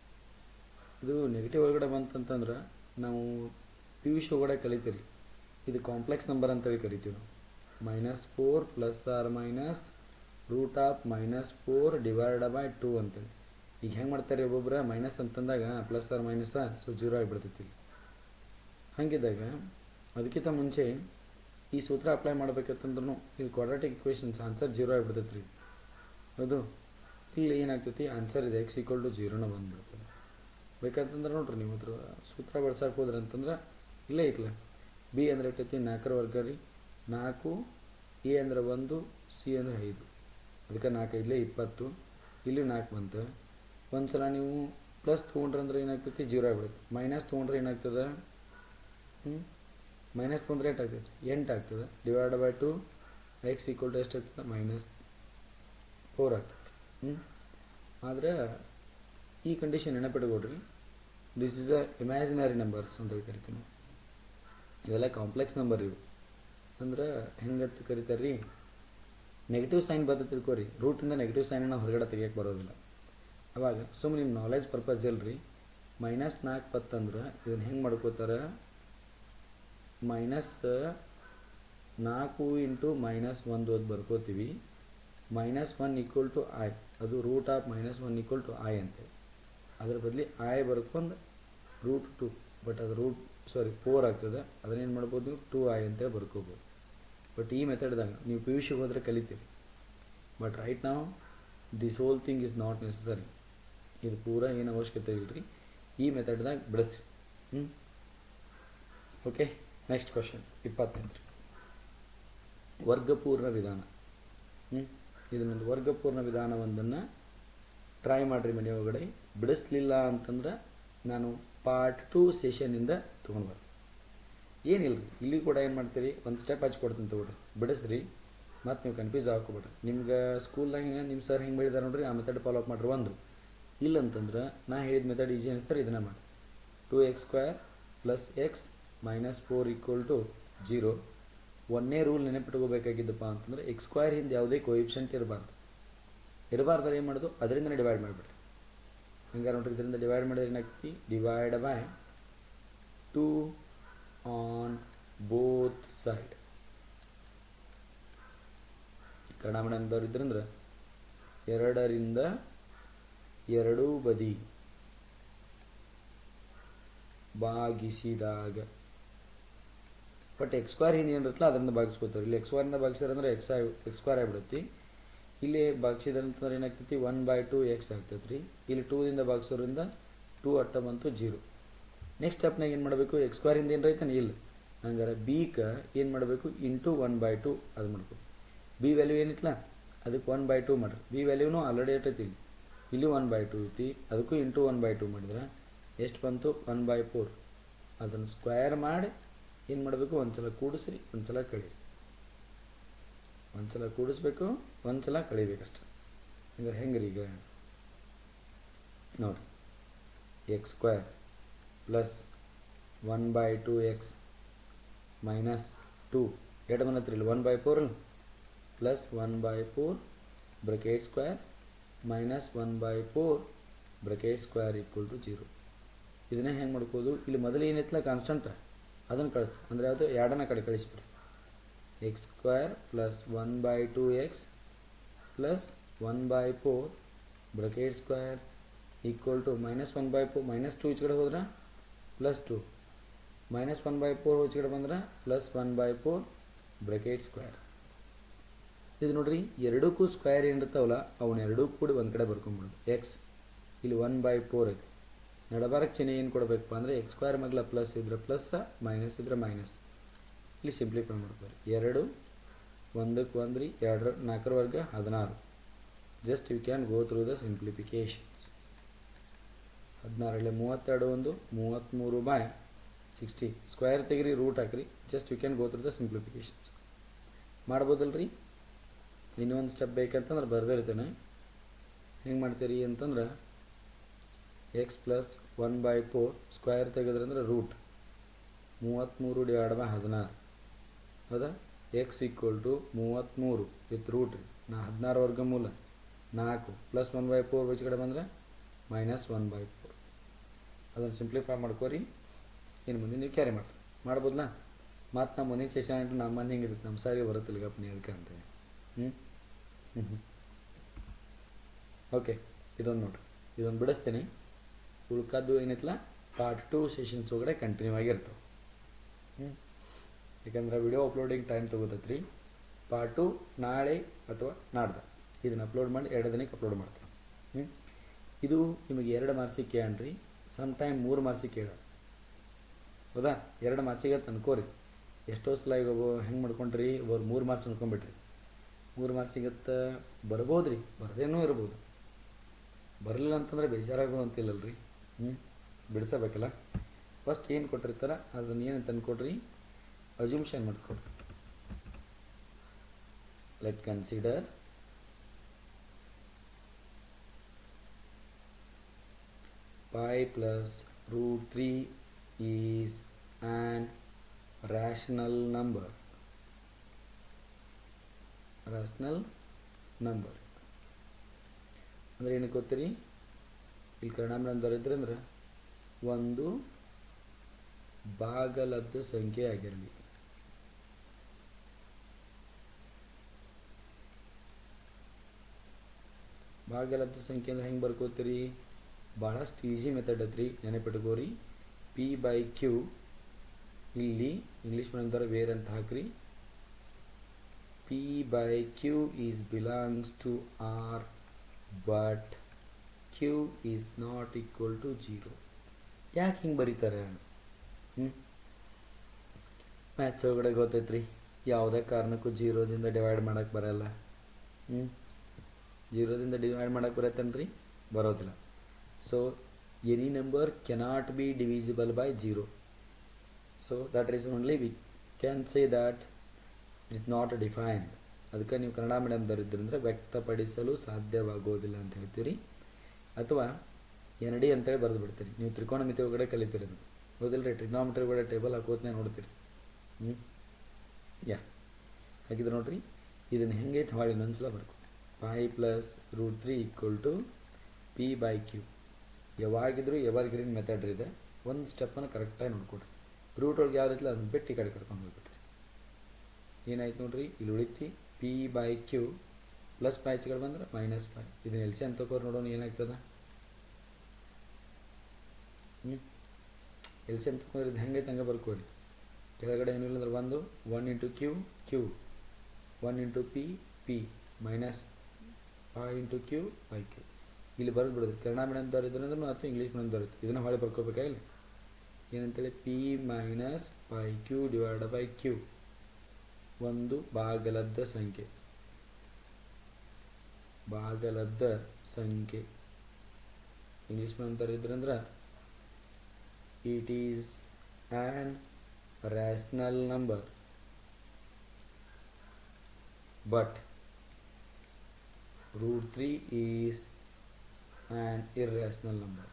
Speaker 1: ಇದು ನೆಗೆಟಿವ್ ಒಳಗಡೆ ಬಂತಂತಂದ್ರೆ ನಾವು ಪಿ ಯು ಸಿ ಒಳಗಡೆ ಕಲಿತೀರಿ ಇದು ಕಾಂಪ್ಲೆಕ್ಸ್ ನಂಬರ್ ಅಂತೇಳಿ ಕರಿತೀವಿ ನಾವು minus four plus or minus root of minus four divide by two ಅಂತೇಳಿ ಈಗ ಹೆಂಗೆ ಮಾಡ್ತಾರೆ ಒಬ್ಬೊಬ್ಬರ ಮೈನಸ್ ಅಂತಂದಾಗ plus or minus so zero ಆಗಿಬಿಡ್ತೈತಿ ಹಾಗಿದ್ದಾಗ ಅದಕ್ಕಿಂತ ಮುಂಚೆ ಈ ಸೂತ್ರ ಅಪ್ಲೈ ಮಾಡ್ಬೇಕಂತಂದ್ರೂ ಇಲ್ಲಿ ಕ್ವಾಡ್ರಾಟಿಕ್ ಇಕ್ವೇಷನ್ಸ್ ಆನ್ಸರ್ ಜೀರೋ ಆಗಿಬಿಡ್ತೈತೆ ರೀ ಹೌದು ಇಲ್ಲಿ ಏನಾಗ್ತೈತಿ ಆನ್ಸರ್ ಇದೆ ಎಕ್ಸ್ ಈಕ್ವಲ್ ಟು ಜೀರೋನ ಬಂದ್ಬಿಡ್ತದೆ ಬೇಕಂತಂದ್ರೆ ನೋಡ್ರಿ ನೀವು ಅದ್ರ ಸೂತ್ರ ಬಳಸಕ್ಕೆ ಹೋದ್ರಿ ಅಂತಂದ್ರೆ ಇಲ್ಲೇ ಐತ್ಲ ಬಿ ಅಂದ್ರೆ ಎಷ್ಟೈತಿ ನಾಲ್ಕರ ವರ್ಗ ರೀ ನಾಲ್ಕು ಎ ಅಂದ್ರೆ ಒಂದು ಸಿ ಅಂದ್ರೆ ಐದು ಅದಕ್ಕೆ ನಾಲ್ಕು ಐದಲೇ ಇಪ್ಪತ್ತು ಇಲ್ಲಿ ನಾಲ್ಕು ಬಂತು ಒಂದು ಸಲ ನೀವು ಪ್ಲಸ್ ತೊಗೊಂಡ್ರೆ ಅಂದ್ರೆ ಏನಾಗ್ತೈತಿ ಜೀರೋ ಆಗ್ಬಿಡುತ್ತೆ ಮೈನಸ್ ತೊಗೊಂಡ್ರೆ ಏನಾಗ್ತದೆ ಹ್ಞೂ ಮೈನಸ್ ತೊಗೊಂಡ್ರೆ ಎಷ್ಟು ಆಗ್ತೈತಿ ಎಂಟು ಆಗ್ತದೆ divide by two x equal to ಎಷ್ಟು ಆಗ್ತದೆ ಮೈನಸ್ ಫೋರ್ ಆಗ್ತದೆ ಹ್ಞೂ ಆದರೆ ಈ ಕಂಡೀಷನ್ ನೆನಪಿಟ್ಕೊಡ್ರಿ this is a imaginary numbers ಅಂತ ಕರಿತೀವಿ ನಾವು ಇವೆಲ್ಲ ಕಾಂಪ್ಲೆಕ್ಸ್ ನಂಬರ್ ಇವು ಅಂದ್ರೆ ಹೆಂಗಂತ ಕರಿತಾರೆ ರೀ ನೆಗೆಟಿವ್ ಸೈನ್ ಬರ್ತದೆ ತಿಳ್ಕೊರಿ ರೂಟಿಂದ ನೆಗೆಟಿವ್ ಸೈನನ್ನು ಹೊರಗಡೆ ತೆಗಿಯಕ್ಕೆ ಬರೋದಿಲ್ಲ ಅವಾಗ ಸುಮ್ಮನೆ ನಿಮ್ಮ ನಾಲೆಜ್ ಪರ್ಪಸ್ ಇಲ್ರಿ ಮೈನಸ್ ನಾಲ್ಕು ಪತ್ತಂದ್ರೆ ಇದನ್ನು ಹೆಂಗೆ ಮಾಡ್ಕೋತಾರೆ ಮೈನಸ್ ನಾಲ್ಕು ಇಂಟು ಮೈನಸ್ ಒಂದು ಅದು ಬರ್ಕೋತೀವಿ minus one equal to i ಅದು root of minus one equal to i ಅಂತೇಳಿ ಅದ್ರ ಬದಲಿ ಐ ಬರ್ಕೊಂಡು ರೂಟ್ ಟು ಬಟ್ ಅದು ರೂಟ್ ಸಾರಿ ಫೋರ್ ಆಗ್ತದೆ ಅದನ್ನೇನು ಮಾಡ್ಬೋದು ನೀವು ಟು ಐ ಅಂತೇಳಿ ಬರ್ಕೋಬೋದು ಬಟ್ ಈ ಮೆಥಡ್ದಾಗ ನೀವು ಪಿ ಯು ಸಿಗೆ ಹೋದರೆ ಕಲಿತೀರಿ ಬಟ್ ರೈಟ್ ನಾವು this whole thing is not necessary ಇದು ಪೂರ ಏನು ಅವಶ್ಯಕತೆ ಇಲ್ರಿ ಈ ಮೆಥಡ್ದಾಗ ಬಿಡಿಸ್ರಿ ಹ್ಞೂ ಓಕೆ ನೆಕ್ಸ್ಟ್ ಕ್ವಶನ್ ಇಪ್ಪತ್ತೆಂಟು ವರ್ಗಪೂರ್ಣ ವಿಧಾನ ಹ್ಞೂ ಇದನ್ನೊಂದು ವರ್ಗಪೂರ್ಣ ವಿಧಾನವೊಂದನ್ನು ಟ್ರೈ ಮಾಡಿರಿ ಮನೆ ಒಳಗಡೆ ಬಿಡಿಸ್ಲಿಲ್ಲ ಅಂತಂದ್ರೆ ನಾನು ಪಾರ್ಟ್ ಟು ಸೆಷನಿಂದ ತೊಗೊಂಡು ಬರ್ತೀನಿ ಏನಿಲ್ಲ ರೀ ಇಲ್ಲಿ ಕೂಡ ಏನು ಮಾಡ್ತೀರಿ ಒಂದು ಸ್ಟೆಪ್ ಹಚ್ಕೊಡ್ತೀನಿ ತಗೊಳ್ರಿ ಬಿಡಿಸ್ರಿ ಮತ್ತು ನೀವು ಕನ್ಫ್ಯೂಸ್ ಹಾಕೋಬೇಡ್ರಿ ನಿಮ್ಗೆ ಸ್ಕೂಲ್ದಾಗ ಹಿಂಗೆ ನಿಮ್ಮ ಸರ್ ಹೆಂಗೆ ಬೆಳಿದಾರೆ ನೋಡ್ರಿ ಆ ಮೆಥಡ್ ಫಾಲೋ ಅಪ್ ಮಾಡ್ರಿ ಒಂದು ಇಲ್ಲ ಅಂತಂದ್ರೆ ನಾ ಹೇಳಿದ ಮೆಥಡ್ ಈಜಿ ಅನಿಸ್ತಾರೆ ಇದನ್ನ ಮಾಡಿ two x square plus x minus four equal to zero ಒಂದೇ ರೂಲ್ ನೆನಪಿಟ್ಕೋಬೇಕಾಗಿದ್ದಪ್ಪ ಅಂತಂದ್ರೆ ಎಕ್ಸ್ ಸ್ಕ್ವೇರ್ ಹಿಂದೆ ಯಾವುದೇ ಕೋಯಿಪ್ಷಂಟ್ ಇರಬಾರ್ದು ಇರಬಾರ್ದ್ರೆ ಏನು ಮಾಡೋದು ಅದರಿಂದ ಡಿವೈಡ್ ಮಾಡಿಬಿಡ್ರಿ ಹಂಗಾರೆ ನೋಡ್ರಿ ಇದರಿಂದ ಡಿವೈಡ್ ಮಾಡಿದ್ರೆ ಏನಾಗ್ತಿ divide by two on both side Kannada ಮೀಡಿಯಮ್ದವ್ರು ಇದ್ರಂದ್ರೆ ಎರಡರಿಂದ ಎರಡೂ ಬದಿ ಭಾಗಿಸಿದಾಗ ಬಟ್ ಎಕ್ಸ್ ಸ್ಕ್ವೇರ್ ಹಿಂದೆ ಏನಿರುತ್ತಲ್ಲ ಅದರಿಂದ ಭಾಗಿಸ್ಕೋತಾರೆ ಇಲ್ಲಿ ಎಕ್ಸ್ ಸ್ಕ್ವೇರ್ನ ಭಾಗಿಸಿದ್ರೆ ಅಂದ್ರೆ ಎಕ್ಸ್ ಎಕ್ಸ್ ಸ್ಕ್ವೇರ್ ಆಗಿಬಿಡುತ್ತೆ ಇಲ್ಲಿ ಭಾಗಿಸಿದ್ರೆ ಅಂತಂದ್ರೆ ಏನಾಗ್ತೈತಿ ಒನ್ ಬೈ ಟು ಎಕ್ಸ್ ಆಗ್ತೈತೆ ರೀ ಇಲ್ಲಿ ಟೂದಿಂದ ಭಾಗಿಸೋದ್ರಿಂದ ಟೂ ಅಟ್ಟ ಬಂತು ಜೀರೋ ನೆಕ್ಸ್ಟ್ ಸ್ಟೆಪ್ನಾಗ ಏನು ಮಾಡಬೇಕು ಎಕ್ಸ್ ಸ್ಕ್ವೇರ್ ಹಿಂದೆ ಏನು ರೈತಾನೆ ಇಲ್ಲ ಹಂಗಾರೆ ಬಿಕ ಏನು ಮಾಡಬೇಕು ಇಂಟು ಒನ್ ಬೈ ಟು ಅದು ಮಾಡ್ಬೇಕು ಬಿ ವ್ಯಾಲ್ಯೂ ಏನಿತ್ತಲ್ಲ ಅದಕ್ಕೆ ಒನ್ ಬೈ ಟು ಮಾಡ್ರಿ ಬಿ ವ್ಯಾಲ್ಯೂನು ಆಲ್ರೆಡಿ ಎಷ್ಟೈತಿ ಇಲ್ಲಿ ಇಲ್ಲಿ ಒನ್ ಬೈ ಟು ಐತಿ ಅದಕ್ಕೂ ಇಂಟು ಒನ್ ಬೈ ಟು ಮಾಡಿದ್ರೆ ಎಷ್ಟು ಬಂತು ಒನ್ ಬೈ ಫೋರ್ ಅದನ್ನು ಸ್ಕ್ವೇರ್ ಮಾಡಿ ಏನು ಮಾಡಬೇಕು ಒಂದ್ಸಲ ಕೂಡಿಸ್ರಿ ಒಂದ್ಸಲ ಕಳೀರಿ ಒಂದ್ಸಲ ಕೂಡಿಸ್ಬೇಕು ಒಂದ್ಸಲ ಕಳಿಬೇಕಷ್ಟೆ ಹಂಗಾರೆ ಹೆಂಗ್ರಿ ಈಗ ನೋಡಿರಿ x square plus one by two x minus two ಎರಡು ಬಂದತ್ರಿ ಇಲ್ಲಿ one by four plus one by four bracket square minus one by four bracket square equal to zero ಇದನ್ನೇ ಹೆಂಗೆ ಮಾಡ್ಕೋದು ಇಲ್ಲಿ ಮೊದಲು ಏನೈತಲ್ಲ ಕಾನ್ಸ್ಟಂಟ್ ಅದನ್ನು ಕಳಿಸ್ ಅಂದರೆ ಯಾವುದು ಎರಡನ್ನ ಕಡೆ ಕಳಿಸ್ಬಿಡ್ರಿ x square plus one by two x plus one by four bracket square equal to minus one by four minus two ಈಚೆ ಕಡೆ ಹೋದ್ರೆ plus two minus one by four ಈಚೆ ಕಡೆ ಬಂದ್ರೆ plus one by four bracket square ಇದು ನೋಡ್ರಿ ಎರಡಕ್ಕೂ ಸ್ಕ್ವೇರ್ ಏನಿರ್ತಾವಲ್ಲ ಅವನ್ನ ಎರಡೂ ಕೂಡಿ ಒಂದು ಕಡೆ ಬರ್ಕೊಂಡ್ಬಿಡೋದು ಎಕ್ಸ್ ಇಲ್ಲಿ ಒನ್ ಬೈ ಫೋರ್ ಐತಿ ನಡಬಾರಕ್ ಚಿಹ್ನೆ ಏನು ಕೊಡಬೇಕಪ್ಪ ಅಂದರೆ ಎಕ್ಸ್ ಸ್ಕ್ವೇರ್ ಮಗ್ಲ ಪ್ಲಸ್ ಇದ್ರೆ ಪ್ಲಸ್ ಮೈನಸ್ ಇದ್ರೆ ಮೈನಸ್ ಇಲ್ಲಿ ಸಿಂಪ್ಲಿಫೈ ಮಾಡ್ತಾರೆ ಎರಡು ಒಂದಕ್ಕೆ ಒಂದು ರೀ ಎರಡರ ನಾಲ್ಕರ ವರ್ಗ ಹದಿನಾರು just you can go through the simplifications ಹದಿನಾರರಲ್ಲಿ ಮೂವತ್ತೆರಡು ಒಂದು ಮೂವತ್ತ್ಮೂರು ಬಾಯ್ ಸಿಕ್ಸ್ಟಿ ಸ್ಕ್ವೇರ್ ತೆಗಿರಿ ರೂಟ್ ಹಾಕ್ರಿ just you can go through the simplifications ಮಾಡ್ಬೋದಲ್ರಿ ಇನ್ನೊಂದು ಸ್ಟೆಪ್ ಬೇಕಂತಂದ್ರೆ ಬರ್ದಿರ್ತೇನೆ ಹೆಂಗೆ ಮಾಡ್ತೀರಿ ಅಂತಂದ್ರೆ x plus one by four square ತೆಗೆದ್ರಂದ್ರೆ ರೂಟ್ ಮೂವತ್ತ್ಮೂರು ಡಿವೈಡ್ ಬೈ ಹದಿನಾರು ಹೌದಾ ಎಕ್ಸ್ ಈಕ್ವಲ್ ಟು ಮೂವತ್ತ್ಮೂರು ವಿತ್ ರೂಟ್ ರೀ ನಾ ಹದಿನಾರು ವರ್ಗಮೂಲ ನಾಲ್ಕು ಪ್ಲಸ್ ಒನ್ ಬೈ ಫೋರ್ ಈಚೆ ಕಡೆ ಬಂದರೆ ಮೈನಸ್ ಒನ್ ಬೈ ಫೋರ್ ಅದನ್ನು ಸಿಂಪ್ಲಿಫೈ ಮಾಡ್ಕೋರಿ ಇನ್ನು ಮುಂದೆ ನೀವು ಕ್ಯಾರಿ ಮಾಡ್ರಿ ಮಾಡ್ಬೋದಲ್ಲ ಮತ್ತು ನಮ್ಮ ಮನೆ ಸೆಷನ್ ಅಂತ ನಮ್ಮ ಮನೆ ಹೆಂಗಿರುತ್ತೆ ನಮ್ಮ ಸಾರಿ ಬರುತ್ತಿಲ್ಲ ಗಪ್ಪ ನೀ ಅದಕ್ಕೆ ಅಂತ ಹ್ಞೂ ಹ್ಞೂ ಓಕೆ ಇದೊಂದು ನೋಡ್ರಿ ಇದೊಂದು ಬಿಡಿಸ್ತೀನಿ ಉಳ್ಕದ್ದು ಏನೈತಲ್ಲ ಪಾರ್ಟ್ ಟು ಸೆಷನ್ಸ್ ಒಳಗಡೆ ಕಂಟಿನ್ಯೂ ಆಗಿರ್ತವೆ ಹ್ಞೂ ಯಾಕಂದ್ರೆ ವಿಡಿಯೋ ಅಪ್ಲೋಡಿಂಗ್ ಟೈಮ್ ತೊಗೋತೈತೆ ರೀ ಪಾರ್ಟ್ ಟು ನಾಳೆ ಅಥವಾ ನಾಡ್ದು ಇದನ್ನು ಅಪ್ಲೋಡ್ ಮಾಡಿ ಎರಡು ದಿನಕ್ಕೆ ಅಪ್ಲೋಡ್ ಮಾಡ್ತೀನಿ ಹ್ಞೂ ಇದು ನಿಮಗೆ ಎರಡು ಮಾರ್ಕ್ಸಿಗೆ ಕೇಳ್ರಿ ಸಮ್ ಟೈಮ್ ಮೂರು ಮಾರ್ಕ್ಸಿಗೆ ಕೇಳ ಹೌದಾ ಎರಡು ಮಾರ್ಕ್ಸಿಗೆ ಅನ್ಕೋರಿ ಎಷ್ಟೋ ಸಲ ಈಗ ಒಬ್ಬ ಹೆಂಗೆ ಮಾಡ್ಕೊಂಡ್ರಿ ಒಬ್ಬರು ಮೂರು ಮಾರ್ಕ್ಸ್ ಅನ್ಕೊಂಬಿಟ್ರಿ ಮೂರು ಮಾರ್ಕ್ಸಿಗತ್ತ ಬರ್ಬೋದು ರೀ ಬರದೇನೂ ಇರ್ಬೋದು ಬರಲಿಲ್ಲ ಅಂತಂದ್ರೆ ಬೇಜಾರಾಗೋ ಅಂತಿಲ್ಲಲ್ರಿ ಹ್ಞೂ ಬಿಡಿಸಬೇಕಲ್ಲ ಫಸ್ಟ್ ಏನು ಕೊಟ್ಟಿರ್ತಾರ ಅದನ್ನ ಏನು ತಂದ್ಕೊಡ್ರಿ ಅಜ್ಯೂಮ್ಷನ್ ಮಾಡ್ಕೊಡ್ರಿ let consider pi plus root 3 is an rational number rational number ಅಂದ್ರೆ ಏನಕ್ಕೆ ಗೊತ್ತೀರಿ ಇಲ್ಲಿ ಕನ್ನಡ ಮೇಡಮ್ ಬರೆದ್ರಿ ಅಂದ್ರೆ ಒಂದು ಭಾಗಲಬ್ಧ ಸಂಖ್ಯೆ ಆಗಿರಲಿ ಭಾಗಲಬ್ಧ ಸಂಖ್ಯೆ ಅಂದ್ರೆ ಹೆಂಗೆ ಬರ್ಕೋತೀರಿ ಭಾಳಷ್ಟು ಈಸಿ ಮೆಥಡ್ ಐತ್ರಿ ನೆನಪಿಟ್ಕೋರಿ ಪಿ ಬೈ ಕ್ಯೂ ಇಲ್ಲಿ ಇಂಗ್ಲೀಷ್ ಮೀಡಿಯಮ್ದವ್ರ ವೇರ್ ಅಂತ ಹಾಕ್ರಿ p by q is belongs to R but q is not equal to zero ಯಾಕೆ ಹಿಂಗೆ ಬರೀತಾರೆ ಹ್ಞೂ ಮ್ಯಾಥ್ಸ್ ಒಳಗಡೆ ಗೊತ್ತೈತ್ರಿ ಯಾವುದೇ ಕಾರಣಕ್ಕೂ ಜೀರೋದಿಂದ ಡಿವೈಡ್ ಮಾಡಕ್ಕೆ ಬರಲ್ಲ ಹ್ಞೂ ಜೀರೋದಿಂದ ಡಿವೈಡ್ ಮಾಡಕ್ಕೆ ಬರತ್ತೇನ್ರಿ ಬರೋದಿಲ್ಲ so any number cannot be divisible by 0 so that reason only we can say that it is not defined ಅದಕ್ಕೆ ನೀವು ಕನ್ನಡ ಮೀಡಿಯಮ್ದವರಿದ್ದರಿಂದ ವ್ಯಕ್ತಪಡಿಸಲು ಸಾಧ್ಯವಾಗೋದಿಲ್ಲ ಅಂತ ಹೇಳ್ತೀರಿ ಅಥವಾ ಎನ್ ಡಿ ಅಂತೇಳಿ ಬರೆದು ಬಿಡ್ತೀರಿ ನೀವು ತ್ರಿಕೋಣಮಿತಿ ಒಳಗಡೆ ಕಲಿತೀರಿ ಅದು ಹೌದಿಲ್ಲ ರೀ ಟ್ರಿಗ್ನಾಮಿಟ್ರಿ ಒಳಗಡೆ ಟೇಬಲ್ ಹಾಕೋತನೇ ನೋಡ್ತೀರಿ ಹ್ಞೂ ಯಾ ಹಾಗಿದ್ರೆ ನೋಡ್ರಿ ಇದನ್ನು ಹೆಂಗೈತೆ ಹಾಳಿ ಇನ್ನೊಂದ್ಸಲ ಬರ್ಕೊ pi plus root three equal to p by q ಯಾವಾಗಿದ್ರೂ ಎವರ್ ಗ್ರೀನ್ ಮೆಥಡ್ ಇದೆ ಒಂದು ಸ್ಟೆಪ್ಪನ್ನು ಕರೆಕ್ಟಾಗಿ ನೋಡ್ಕೊಡ್ರಿ ರೂಟ್ ಒಳಗೆ ಯಾವ ರೀತಿ ಅದನ್ನ ಬಿಟ್ಟು ಈ ಕಡೆ ಕರ್ಕೊಂಡು ಹೋಗ್ಬಿಟ್ರಿ ಏನಾಯ್ತು ನೋಡ್ರಿ ಇಲ್ಲಿ ಉಳಿತಿ p by q plus pi ಕಡೆ ಬಂದ್ರೆ ಮೈನಸ್ ಪೈ ಇದನ್ನ ಎಲ್ಸಿ ಅಂತ ತಗೋರ್ ನೋಡೋಣ ಏನಾಗ್ತದ ಹ್ಞೂ ಎಲ್ಸಿ ಅಂತ ತಗೊಂಡ್ರೆ ಇದು ಹೆಂಗೈತೆ ಹಂಗೆ ಬರ್ಕೋರಿ ಕೆಳಗಡೆ ಏನಿಲ್ಲ ಅಂದ್ರೆ ಒಂದು one into q q one into p p minus pi into q by q ಇಲ್ಲಿ ಬರೆದು ಬಿಡೋದು ಕನ್ನಡ ಮೀಡಿಯಮ್ದವ್ರು ಇದ್ರೆ ಅಂದ್ರೆ ಅಥವಾ ಇಂಗ್ಲೀಷ್ ಮೀಡಿಯಮ್ದವ್ರು ಇತ್ತು ಇದನ್ನು ಹೊಳೆ ಬರ್ಕೋಬೇಕಾಗಿಲ್ಲ ಏನಂತೇಳಿ p minus pi q divide by q ಒಂದು ಭಾಗಲಬ್ಧ ಸಂಖ್ಯೆ ಭಾಗಲಬ್ಧ ಸಂಖ್ಯೆ ಇಂಗ್ಲೀಷ್ ಮೀಡಿಯಮ್ದವ್ರು ಇದ್ರಂದ್ರೆ it is an rational number but root 3 is an irrational number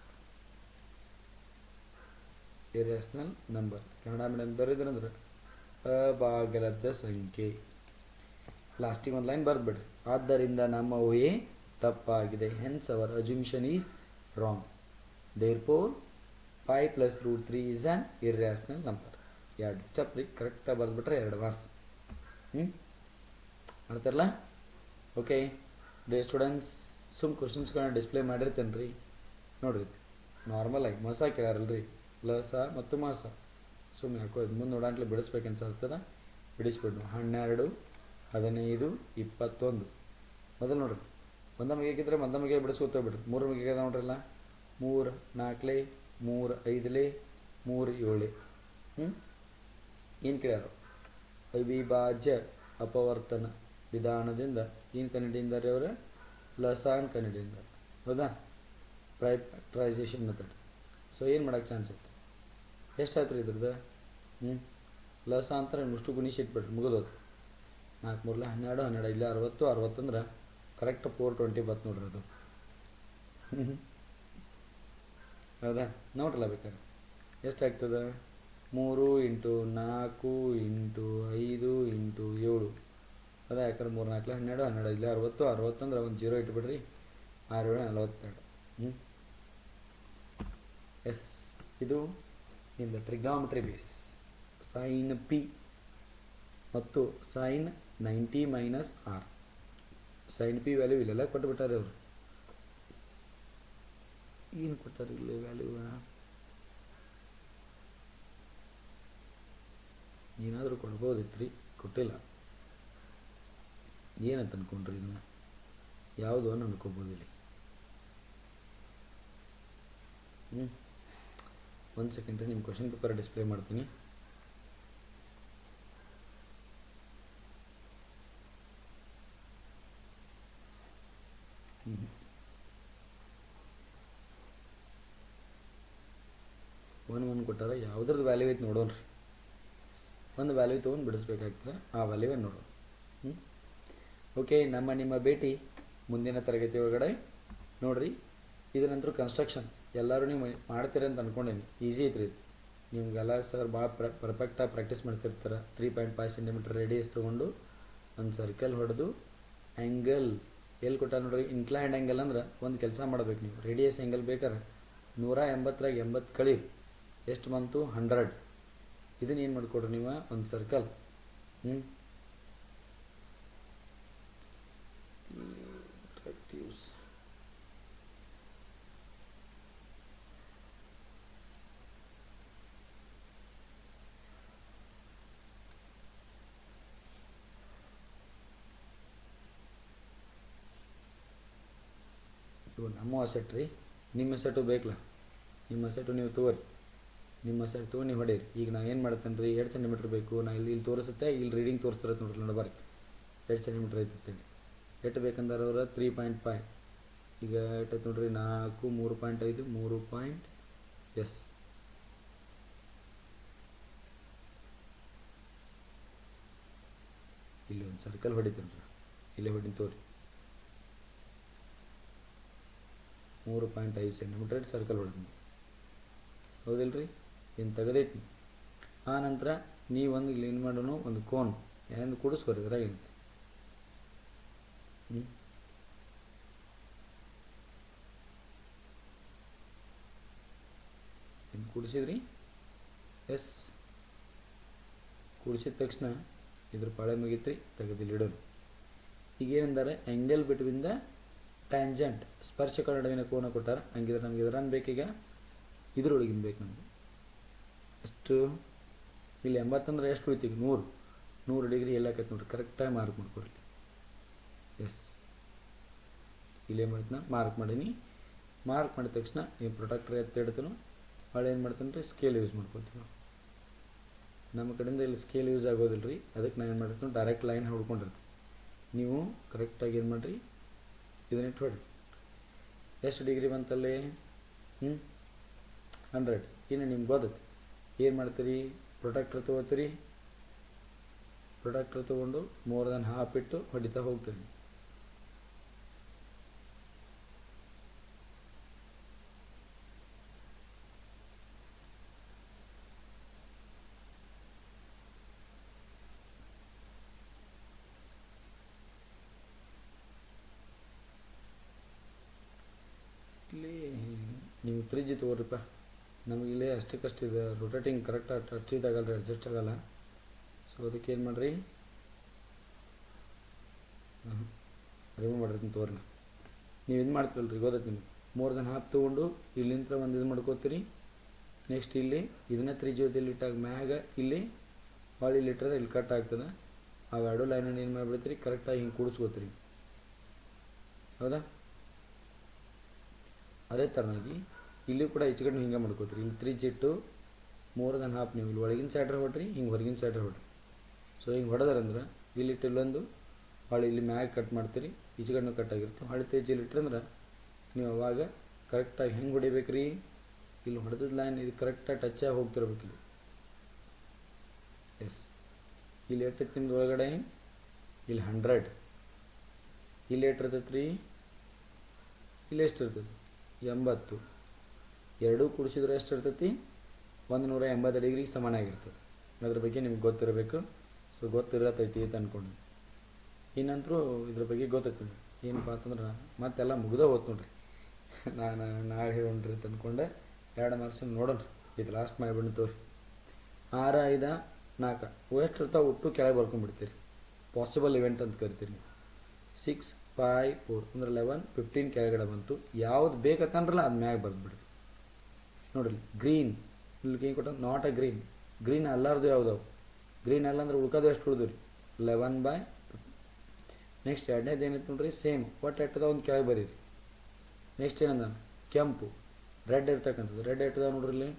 Speaker 1: irrational number ಕನ್ನಡ ಮೀಡಿಯಮ್ ಬರೆದ್ರಂದ್ರೆ ಅಭಾಗಲಬ್ಧ ಸಂಖ್ಯೆ ಲಾಸ್ಟಿಗೆ ಒಂದು ಲೈನ್ ಬರೆದ್ಬಿಡ್ರಿ ಆದ್ದರಿಂದ ನಮ್ಮ ಊಹೆ ತಪ್ಪಾಗಿದೆ hence our assumption is wrong therefore pi plus root three is an irrational number ಎರಡು ಸ್ಟೆಪ್ ರೀ ಕರೆಕ್ಟಾಗಿ ಬರೆದ್ಬಿಟ್ರೆ ಎರಡು ಮಾರ್ಕ್ಸ್ ಹ್ಞೂ ಮಾಡ್ತಾರಲ್ಲ ಓಕೆ ಡೇ ಸ್ಟೂಡೆಂಟ್ಸ್ ಸುಮ್ ಕ್ವಶನ್ಸ್ಗಳನ್ನ ಡಿಸ್ಪ್ಲೇ ಮಾಡಿರ್ತೇನೆ ರೀ ನೋಡ್ರಿ ನಾರ್ಮಲ್ ಆಗಿ ಮಸ ಕೇಳಾರಲ್ರಿ ಲಸ ಮತ್ತು ಮಾಸ ಸುಮ್ಮನೆ ಯಾಕೋ ಇದು ಮುಂದೆ ನೋಡಾಂಟ್ಲೆ ಬಿಡಿಸ್ಬೇಕು ಅನ್ಸತ್ತದ ಬಿಡಿಸ್ಬಿಡ್ನು ಹನ್ನೆರಡು ಹದಿನೈದು ಇಪ್ಪತ್ತೊಂದು ಮೊದಲು ನೋಡ್ರಿ ಒಂದ ಮಗೆ ಇದ್ರೆ ಒಂದ ಮಗೆ ಬಿಡಿಸ್ಕೊತ ಬಿಡ್ರಿ ಮೂರು ಮಗೆ ನೋಡ್ರಲ್ಲ ಮೂರು ನಾಲ್ಕಲೆ ಮೂರು ಐದಲೇ ಮೂರು ಏಳೆ ಹ್ಞೂ ಏನು ಕೇಳ್ಯಾರ ಅವಿಭಾಜ್ಯ ಅಪವರ್ತನ ವಿಧಾನದಿಂದ ಏನು ಕಂಡುಹಿಡಿಯಿಂದಾರೆ ಅವರ ಲಸಾನ್ ಕಂಡುಹಿಡಿಯಿಂದಾರೆ ಹೌದಾ ಪ್ರೈಪ್ಟ್ರೈಸೇಷನ್ ಮೆಥಡ್ ಸೊ ಏನು ಮಾಡೋಕ್ಕೆ ಚಾನ್ಸ್ ಐತೆ ಎಷ್ಟಾಯ್ತು ರೀ ಇದ್ರದ್ದು ಹ್ಞೂ ಲಸ ಅಂತಾರೆ ಮುಷ್ಟು ಗುಣಿಸಿ ಇಟ್ಬಿಟ್ರಿ ಮುಗಿದೋದು ನಾಲ್ಕು ಮೂರಲೆ ಹನ್ನೆರಡು ಹನ್ನೆರಡು ಇಲ್ಲ ಅರವತ್ತು ಅರವತ್ತಂದ್ರೆ ಕರೆಕ್ಟ್ ಫೋರ್ ಟ್ವೆಂಟಿ ಬತ್ತು ನೋಡ್ರಿ ಅದು ಹೌದಾ ನೋಡ್ರಲ್ಲ ಬೇಕಾದ್ರೆ ಎಷ್ಟಾಗ್ತದೆ ಮೂರು ಇಂಟು ನಾಲ್ಕು ಇಂಟು ಐದು ಇಂಟು ಏಳು ಅದ ಯಾಕಂದ್ರೆ ಮೂರು ನಾಲ್ಕು ಹನ್ನೆರಡು ಹನ್ನೆರಡು ಇಲ್ಲ ಅರವತ್ತು ಅರವತ್ತಂದ್ರೆ ಒಂದು ಜೀರೋ ಇಟ್ಬಿಡ್ರಿ ಆರು ಏಳು ನಲವತ್ತೆರಡು ಹ್ಞೂ ಎಸ್ ಇದು ನಿಮ್ಮದು ಟ್ರಿಗ್ನಾಮೆಟ್ರಿ ಬೇಸ್ ಸೈನ್ ಪಿ ಮತ್ತು sine ninety minus R sine p value ಇಲ್ಲೆಲ್ಲ ಕೊಟ್ಟುಬಿಟ್ಟಾರೆ ಅವರು ಏನು ಕೊಟ್ಟಾರೆ ಇಲ್ಲಿ ವ್ಯಾಲ್ಯೂ ಏನಾದರೂ ಕೊಡ್ಬೋದಿತ್ತು ರೀ ಕೊಟ್ಟಿಲ್ಲ ಏನಂತ ಅನ್ಕೊಂಡ್ರಿ ಇದನ್ನ ಯಾವುದು ಅನ್ನು ಅನ್ಕೋಬೋದು ಇಲ್ಲಿ ಹ್ಞೂ ಒಂದು ಸೆಕೆಂಡ್ ರೀ ನಿಮ್ಮ ಕ್ವಶನ್ ಪೇಪರ್ ಡಿಸ್ಪ್ಲೇ ಮಾಡ್ತೀನಿ ಹ್ಞೂ ಒನ್ ಒನ್ ಕೊಟ್ಟಾರ ಯಾವುದ್ರದ್ದು ವ್ಯಾಲ್ಯೂ ಐತೆ ನೋಡೋಣ ರೀ ಒಂದು ವ್ಯಾಲ್ಯೂ ತೊಗೊಂಡು ಬಿಡಿಸ್ಬೇಕಾಗ್ತದೆ ಆ ವ್ಯಾಲ್ಯೂವೇ ನೋಡೋಣ ಹ್ಞೂ ಓಕೆ ನಮ್ಮ ನಿಮ್ಮ ಭೇಟಿ ಮುಂದಿನ ತರಗತಿ ಒಳಗಡೆ ನೋಡ್ರಿ ಇದು ನಂತರ ಕನ್ಸ್ಟ್ರಕ್ಷನ್ ಎಲ್ಲರೂ ನೀವು ಮಾಡ್ತೀರ ಅಂತ ಅನ್ಕೊಂಡೇನಿ ಈಸಿ ಐತ್ರಿ ಇದು ನಿಮ್ಗೆಲ್ಲ ಸರ್ ಭಾಳ ಪ್ರ ಪರ್ಫೆಕ್ಟಾಗಿ ಪ್ರಾಕ್ಟೀಸ್ ಮಾಡಿಸಿರ್ತಾರೆ three point five centimetre radius ತೊಗೊಂಡು ಒಂದು ಸರ್ಕಲ್ ಹೊಡೆದು ಆ್ಯಂಗಲ್ ಎಲ್ಲಿ ಕೊಟ್ಟ ನೋಡ್ರಿ ಇನ್ಕ್ಲೈಂಡ್ ಆ್ಯಂಗಲ್ ಅಂದ್ರೆ ಒಂದು ಕೆಲಸ ಮಾಡ್ಬೇಕು ನೀವು ರೇಡಿಯಸ್ ಆ್ಯಂಗಲ್ ಬೇಕಾರೆ ನೂರ ಎಂಬತ್ತರಾಗ ಎಂಬತ್ತು ಕಳಿ ಎಷ್ಟು ಬಂತು ಹಂಡ್ರೆಡ್ ಇದನ್ನ ಏನು ಮಾಡಿಕೊಡ್ರಿ ನೀವು ಒಂದು ಸರ್ಕಲ್ ಹ್ಞೂ ಯೂಸ್ ಇವು ನಮ್ಮ ಅಸೆಟ್ ರೀ ನಿಮ್ಮ ಸೆಟು ಬೇಕಲ್ಲ ನಿಮ್ಮ ಸೆಟು ನೀವು ತಗೋರಿ ನಿಮ್ಮ ಸೆಟ್ ತೊಗೊಂಡು ನೀವು ಹೊಡೀರಿ ಈಗ ನಾ ಏನು ಮಾಡ್ತೇನೆ ರೀ ಎರಡು ಸೆಂಟಿಮೀಟ್ರ್ ಬೇಕು ನಾ ಇಲ್ಲಿ ಇಲ್ಲಿ ತೋರಿಸುತ್ತೆ ಇಲ್ಲಿ ರೀಡಿಂಗ್ ತೋರಿಸ್ತಿರತ್ತೆ ನೋಡ್ರಿ ನಡಬಾರ್ದು ಎರಡು ಸೆಂಟಿಮೀಟ್ರ್ ಐತೆ ಎಷ್ಟು ಬೇಕಂದ್ರೆ ಅವ್ರ ತ್ರೀ ಪಾಯಿಂಟ್ ಫೈವ್ ಈಗ ಎಷ್ಟೈತೆ ನೋಡ್ರಿ ನಾಲ್ಕು ಮೂರು ಪಾಯಿಂಟ್ ಐದು ಮೂರು ಪಾಯಿಂಟ್ ಎಸ್ ಇಲ್ಲಿ ಒಂದು ಸರ್ಕಲ್ ಹೊಡಿತೀನಿ ರೀ ಇಲ್ಲೇ ಹೊಡಿತೀನಿ ತೋರಿ ಮೂರು ಪಾಯಿಂಟ್ ಐದು ಸೆಂಟಿಮೀಟರ್ ಸರ್ಕಲ್ ಹೊಡೆದ್ನಿ ಹೌದಿಲ್ರಿ ಏನು ತೆಗೆದೈತಿ ಆ ನಂತರ ನೀವೊಂದು ಇಲ್ಲಿ ಏನು ಮಾಡೋಣ ಒಂದು ಕೋನ್ ಏನು ಕೂಡಿಸ್ಕೊರಿ ಇದ್ರಾಗ ಏನೈತಿ ಹ್ಞೂ ಏನು ಕೂಡಿಸಿದ್ರಿ ಎಸ್ ಕೂಡಿಸಿದ ತಕ್ಷಣ ಇದ್ರ ಪಾಳೆ ಮುಗೀತ್ರಿ ತೆಗೆದಿಲ್ಲಿ ಇಡೋದು ಈಗ ಏನಂದರೆ ಆ್ಯಂಗಲ್ ಬಿಟ್ವೀನ್ ದ ಟ್ಯಾಂಜೆಂಟ್ ಸ್ಪರ್ಶಕ ನಡುವಿನ ಕೋನ ಕೊಟ್ಟಾರ ಹಂಗಿದ್ರೆ ನಮ್ಗೆ ಇದರನ್ನು ಬೇಕೀಗ ಇದ್ರೊಳಗಿನ ಬೇಕು ನಮಗೆ ಎಷ್ಟು ಇಲ್ಲಿ ಎಂಬತ್ತಂದ್ರೆ ಎಷ್ಟು ಉಳಿತು ಈಗ ನೂರು ನೂರು ಡಿಗ್ರಿ ಎಲ್ಲ ಆಕೈತೆ ನೋಡ್ರಿ ಕರೆಕ್ಟಾಗಿ ಮಾರ್ಕ್ ಮಾಡ್ಕೊಡ್ಲಿ ಎಸ್ ಇಲ್ಲೇ ಮಾಡ್ತೀನಿ ಮಾರ್ಕ್ ಮಾಡೀನಿ ಮಾರ್ಕ್ ಮಾಡಿದ ತಕ್ಷಣ ಈ ಪ್ರೊಡಕ್ಟ್ರ್ ಎತ್ತಿ ಇಡ್ತಾನು ಭಾಳ ಏನು ಮಾಡ್ತಾನೆ ರೀ ಸ್ಕೇಲ್ ಯೂಸ್ ಮಾಡ್ಕೊತೀವಿ ನಾವು ನಮ್ಮ ಕಡೆಯಿಂದ ಇಲ್ಲಿ ಸ್ಕೇಲ್ ಯೂಸ್ ಆಗೋದಿಲ್ಲ ರೀ ಅದಕ್ಕೆ ನಾನು ಏನು ಮಾಡಿರ್ತೀನಿ ಡೈರೆಕ್ಟ್ ಲೈನ್ ಹೊಡ್ಕೊಂಡಿರ್ತೀನಿ ನೀವು ಕರೆಕ್ಟಾಗಿ ಏನು ಮಾಡಿರಿ ಇದನ್ನ ಇಟ್ಕೊಡಿ ಎಷ್ಟು ಡಿಗ್ರಿ ಬಂತಲ್ಲಿ ಹ್ಞೂ ಹಂಡ್ರೆಡ್ ಇನ್ನು ನಿಮ್ಗೆ ಗೊತ್ತೈತಿ ಏನು ಮಾಡ್ತೀರಿ ಪ್ರೊಡಕ್ಟ್ರ್ ತೊಗೋತೀರಿ ಪ್ರೊಡಕ್ಟ್ರ್ ತೊಗೊಂಡು ಮೋರ್ ದೆನ್ ಹಾಫ್ ಇಟ್ಟು ಹೊಡಿತಾ ಹೋಗ್ತೀರಿ ಇಲ್ಲಿ ನೀವು ತ್ರೀ ಜಿ ತೊಗೊಳ್ರಿಪ್ಪ ನಮಗಿಲ್ಲಿ ಅಷ್ಟಕ್ಕಷ್ಟು ಇದೆ ರೊಟೇಟಿಂಗ್ ಕರೆಕ್ಟಾಗಿ ಟಚ್ ಇದಾಗಲ್ಲ ರೀ ಅಡ್ಜಸ್ಟ್ ಆಗಲ್ಲ ಸೊ ಅದಕ್ಕೆ ಏನು ಮಾಡಿರಿ ಹಾಂ ರಿಮೂವ್ ಮಾಡಿರ್ತೀನಿ ತೋರಿ ನೀವು ಇದು ಮಾಡ್ತೀರಲ್ರಿ ಗೊತ್ತೈತೆ ನಿಮ್ಗೆ ಮೋರ್ ದೆನ್ ಹಾಫ್ ತೊಗೊಂಡು ಇಲ್ಲಿಂದ ಒಂದು ಇದು ಮಾಡ್ಕೋತೀರಿ ನೆಕ್ಸ್ಟ್ ಇಲ್ಲಿ ಇದನ್ನ ತ್ರೀ ಜೀವದಲ್ಲಿ ಇಟ್ಟಾಗ ಮ್ಯಾಗ ಇಲ್ಲಿ ಭಾಳ ಇಲ್ಲಿ ಇಟ್ಟರೆ ಇಲ್ಲಿ ಕಟ್ ಆಗ್ತದೆ ಆ ಎರಡು ಲೈನನ್ನು ಏನು ಮಾಡಿಬಿಡ್ತೀರಿ ಕರೆಕ್ಟಾಗಿ ಹಿಂಗೆ ಕೂಡಿಸ್ಕೋತೀರಿ ಹೌದಾ ಅದೇ ಥರನಾಗಿ ಇಲ್ಲಿ ಕೂಡ ಈಚೆ ಕಡೆ ಹಿಂಗೆ ಮಾಡ್ಕೋತೀರಿ ಇಲ್ಲಿ ತ್ರೀ ಜಿಟ್ಟು ಮೋರ್ ದನ್ ಹಾಫ್ ನೀವು ಇಲ್ಲಿ ಒಳಗಿನ ಸೈಡ್ರ್ ಹೊಡ್ರಿ ಹಿಂಗೆ ಹೊರಗಿನ ಸೈಡ್ರ್ ಹೊಡ್ರಿ ಸೊ ಹಿಂಗೆ ಹೊಡೆದ್ರಂದ್ರೆ ಇಲ್ಲಿ ಇಲ್ಲೊಂದು ಹೊಳ್ಳಿ ಇಲ್ಲಿ ಮ್ಯಾಗ ಕಟ್ ಮಾಡ್ತೀರಿ ಈಚೆ ಕಡೆನೂ ಕಟ್ ಆಗಿರುತ್ತೆ ಹೊಳ್ಳಿ ತೇಜ್ ಇಲ್ಲಿ ಇಟ್ರಂದ್ರೆ ನೀವು ಅವಾಗ ಕರೆಕ್ಟಾಗಿ ಹೆಂಗೆ ಹೊಡಿಬೇಕ್ರಿ ಇಲ್ಲಿ ಹೊಡೆದಿದ್ದ ಲೈನ್ ಇದು ಕರೆಕ್ಟಾಗಿ ಟಚ್ ಆಗಿ ಹೋಗ್ತಿರ್ಬೇಕು ಇಲ್ಲಿ ಎಸ್ ಇಲ್ಲಿ ಎಷ್ಟೈತಿ ನಿಮ್ದು ಒಳಗಡೆ ಇಲ್ಲಿ ಹಂಡ್ರೆಡ್ ಇಲ್ಲಿ ಎಷ್ಟು ಇರ್ತೈತೆ ರೀ ಇಲ್ಲಿ ಎಷ್ಟು ಇರ್ತೈತಿ ಎಂಬತ್ತು ಎರಡೂ ಕೂಡಿಸಿದ್ರೆ ಎಷ್ಟು ಇರ್ತೈತಿ ಒಂದು ನೂರ ಎಂಬತ್ತು ಡಿಗ್ರಿಗೆ ಸಮಾನ ಆಗಿರ್ತದೆ ಅದ್ರ ಬಗ್ಗೆ ನಿಮ್ಗೆ ಗೊತ್ತಿರಬೇಕು ಸೊ ಗೊತ್ತಿರತೈತಿ ಅಂತ ಅನ್ಕೊಂಡು ಇನ್ನಂತರೂ ಇದ್ರ ಬಗ್ಗೆ ಗೊತ್ತೈತಿ ಏನಪ್ಪ ಅಂತಂದ್ರೆ ಮತ್ತೆಲ್ಲ ಮುಗ್ದ ಹೋತ್ ನೋಡ್ರಿ ನಾನು ನಾಳೆ ಹೇಳೋಣ್ರಿ ಅಂತ ಅನ್ಕೊಂಡೆ ಎರಡು ಮಾರ್ಕ್ಸ್ ನೋಡೋಣ ಇದು ಲಾಸ್ಟ್ ಮಾಡಿಬಿಟ್ಟು ತೋರಿ ಆರ ಐದ ನಾಲ್ಕು ಎಷ್ಟು ಇರ್ತಾವೆ ಒಟ್ಟು ಕೆಳಗೆ ಬರ್ಕೊಂಡ್ಬಿಡ್ತೀರಿ ಪಾಸಿಬಲ್ ಇವೆಂಟ್ ಅಂತ ಕರಿತೀರಿ ನೀವು ಸಿಕ್ಸ್ ಫೈ ಫೋರ್ ಅಂದ್ರೆ ಲೆವೆನ್ ಫಿಫ್ಟೀನ್ ಕೆಳಗಡೆ ಬಂತು ಯಾವ್ದು ಬೇಕಂತಂದ್ರಲ್ಲ ಅದು ಮ್ಯಾಗ ಬರ್ದ್ಬಿಡ್ರಿ ನೋಡ್ರಿ ಗ್ರೀನ್ ಇಲ್ಲಿ ಏನು ಕೊಟ್ಟ ನಾಟ್ ಅ ಗ್ರೀನ್ ಗ್ರೀನ್ ಅಲ್ಲಾರ್ದು ಯಾವ್ದವು ಗ್ರೀನ್ ಅಲ್ಲ ಅಂದ್ರೆ ಉಳ್ಕೋದು ಎಷ್ಟು ಉಳಿದು ರೀ ಲೆವೆನ್ ಬೈ ನೆಕ್ಸ್ಟ್ ಎರಡನೇದು ಏನೈತೆ ನೋಡ್ರಿ ಸೇಮ್ ಒಟ್ಟು ಎಟ್ಟದ ಒಂದು ಕೆಳಗೆ ಬರೀರಿ ನೆಕ್ಸ್ಟ್ ಏನಂದ ಕೆಂಪು ರೆಡ್ ಇರ್ತಕ್ಕಂಥದ್ದು ರೆಡ್ ಎಟ್ಟದ ನೋಡ್ರಿ ಇಲ್ಲಿ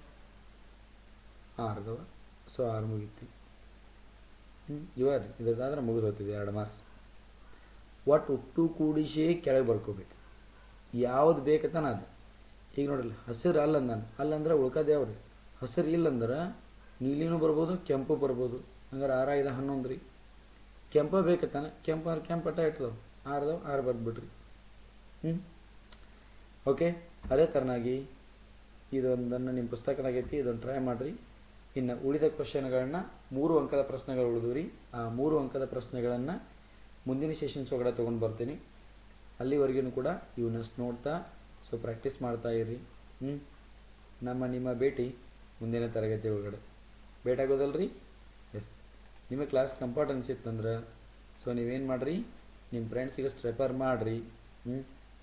Speaker 1: ಆರ್ದವ ಸೊ ಆರು ಮುಗೀತಿ ಹ್ಞೂ ಇವ ರೀ ಇದಾದ್ರೆ ಮುಗಿದು ಹೋಗ್ತಿದೆ ಎರಡು ಮಾರ್ಕ್ಸ್ ಒಟ್ಟು ಒಟ್ಟು ಕೂಡಿಸಿ ಕೆಳಗೆ ಬರ್ಕೋಬೇಕು ಯಾವ್ದು ಬೇಕಂತಾನ ಅದು ಈಗ ನೋಡ್ರಿ ಹಸಿರು ಅಲ್ಲ ನಾನು ಅಲ್ಲಂದ್ರೆ ಉಳ್ಕದ ಯಾವ್ರಿ ಹಸಿರು ಇಲ್ಲಂದ್ರೆ ನೀಲಿನೂ ಬರ್ಬೋದು ಕೆಂಪು ಬರ್ಬೋದು ಹಂಗಾರೆ ಆರ ಐದು ಹನ್ನೊಂದು ರೀ ಕೆಂಪ ಬೇಕತ್ತಾನ ಕೆಂಪು ಅಂದ್ರೆ ಕೆಂಪಟ ಇಟ್ಟದವು ಆರ್ದವು ಆರು ಬರ್ದ್ಬಿಟ್ರಿ ಹ್ಞೂ ಓಕೆ ಅದೇ ಥರನಾಗಿ ಇದೊಂದನ್ನು ನಿಮ್ಮ ಪುಸ್ತಕದಾಗೈತಿ ಇದೊಂದು ಟ್ರೈ ಮಾಡಿರಿ ಇನ್ನು ಉಳಿದ ಕ್ವಶನ್ಗಳನ್ನ ಮೂರು ಅಂಕದ ಪ್ರಶ್ನೆಗಳು ಉಳಿದು ರೀ ಆ ಮೂರು ಅಂಕದ ಪ್ರಶ್ನೆಗಳನ್ನು ಮುಂದಿನ ಸೆಷನ್ಸ್ ಒಳಗಡೆ ತೊಗೊಂಡು ಬರ್ತೀನಿ ಅಲ್ಲಿವರೆಗೂ ಕೂಡ ಇವನ್ನಷ್ಟು ನೋಡ್ತಾ ಸೊ ಪ್ರಾಕ್ಟೀಸ್ ಮಾಡ್ತಾ ಇರ್ರಿ ಹ್ಞೂ ನಮ್ಮ ನಿಮ್ಮ ಭೇಟಿ ಮುಂದಿನ ತರಗತಿ ಒಳಗಡೆ ಭೇಟಾಗೋದಲ್ರಿ ಎಸ್ ನಿಮಗೆ ಕ್ಲಾಸ್ ಕಂಫರ್ಟ್ ಅನಿಸಿತ್ತಂದ್ರೆ ಸೊ ನೀವೇನು ಮಾಡಿರಿ ನಿಮ್ಮ ಫ್ರೆಂಡ್ಸಿಗೆ ರೆಫರ್ ಮಾಡಿರಿ ಹ್ಞೂ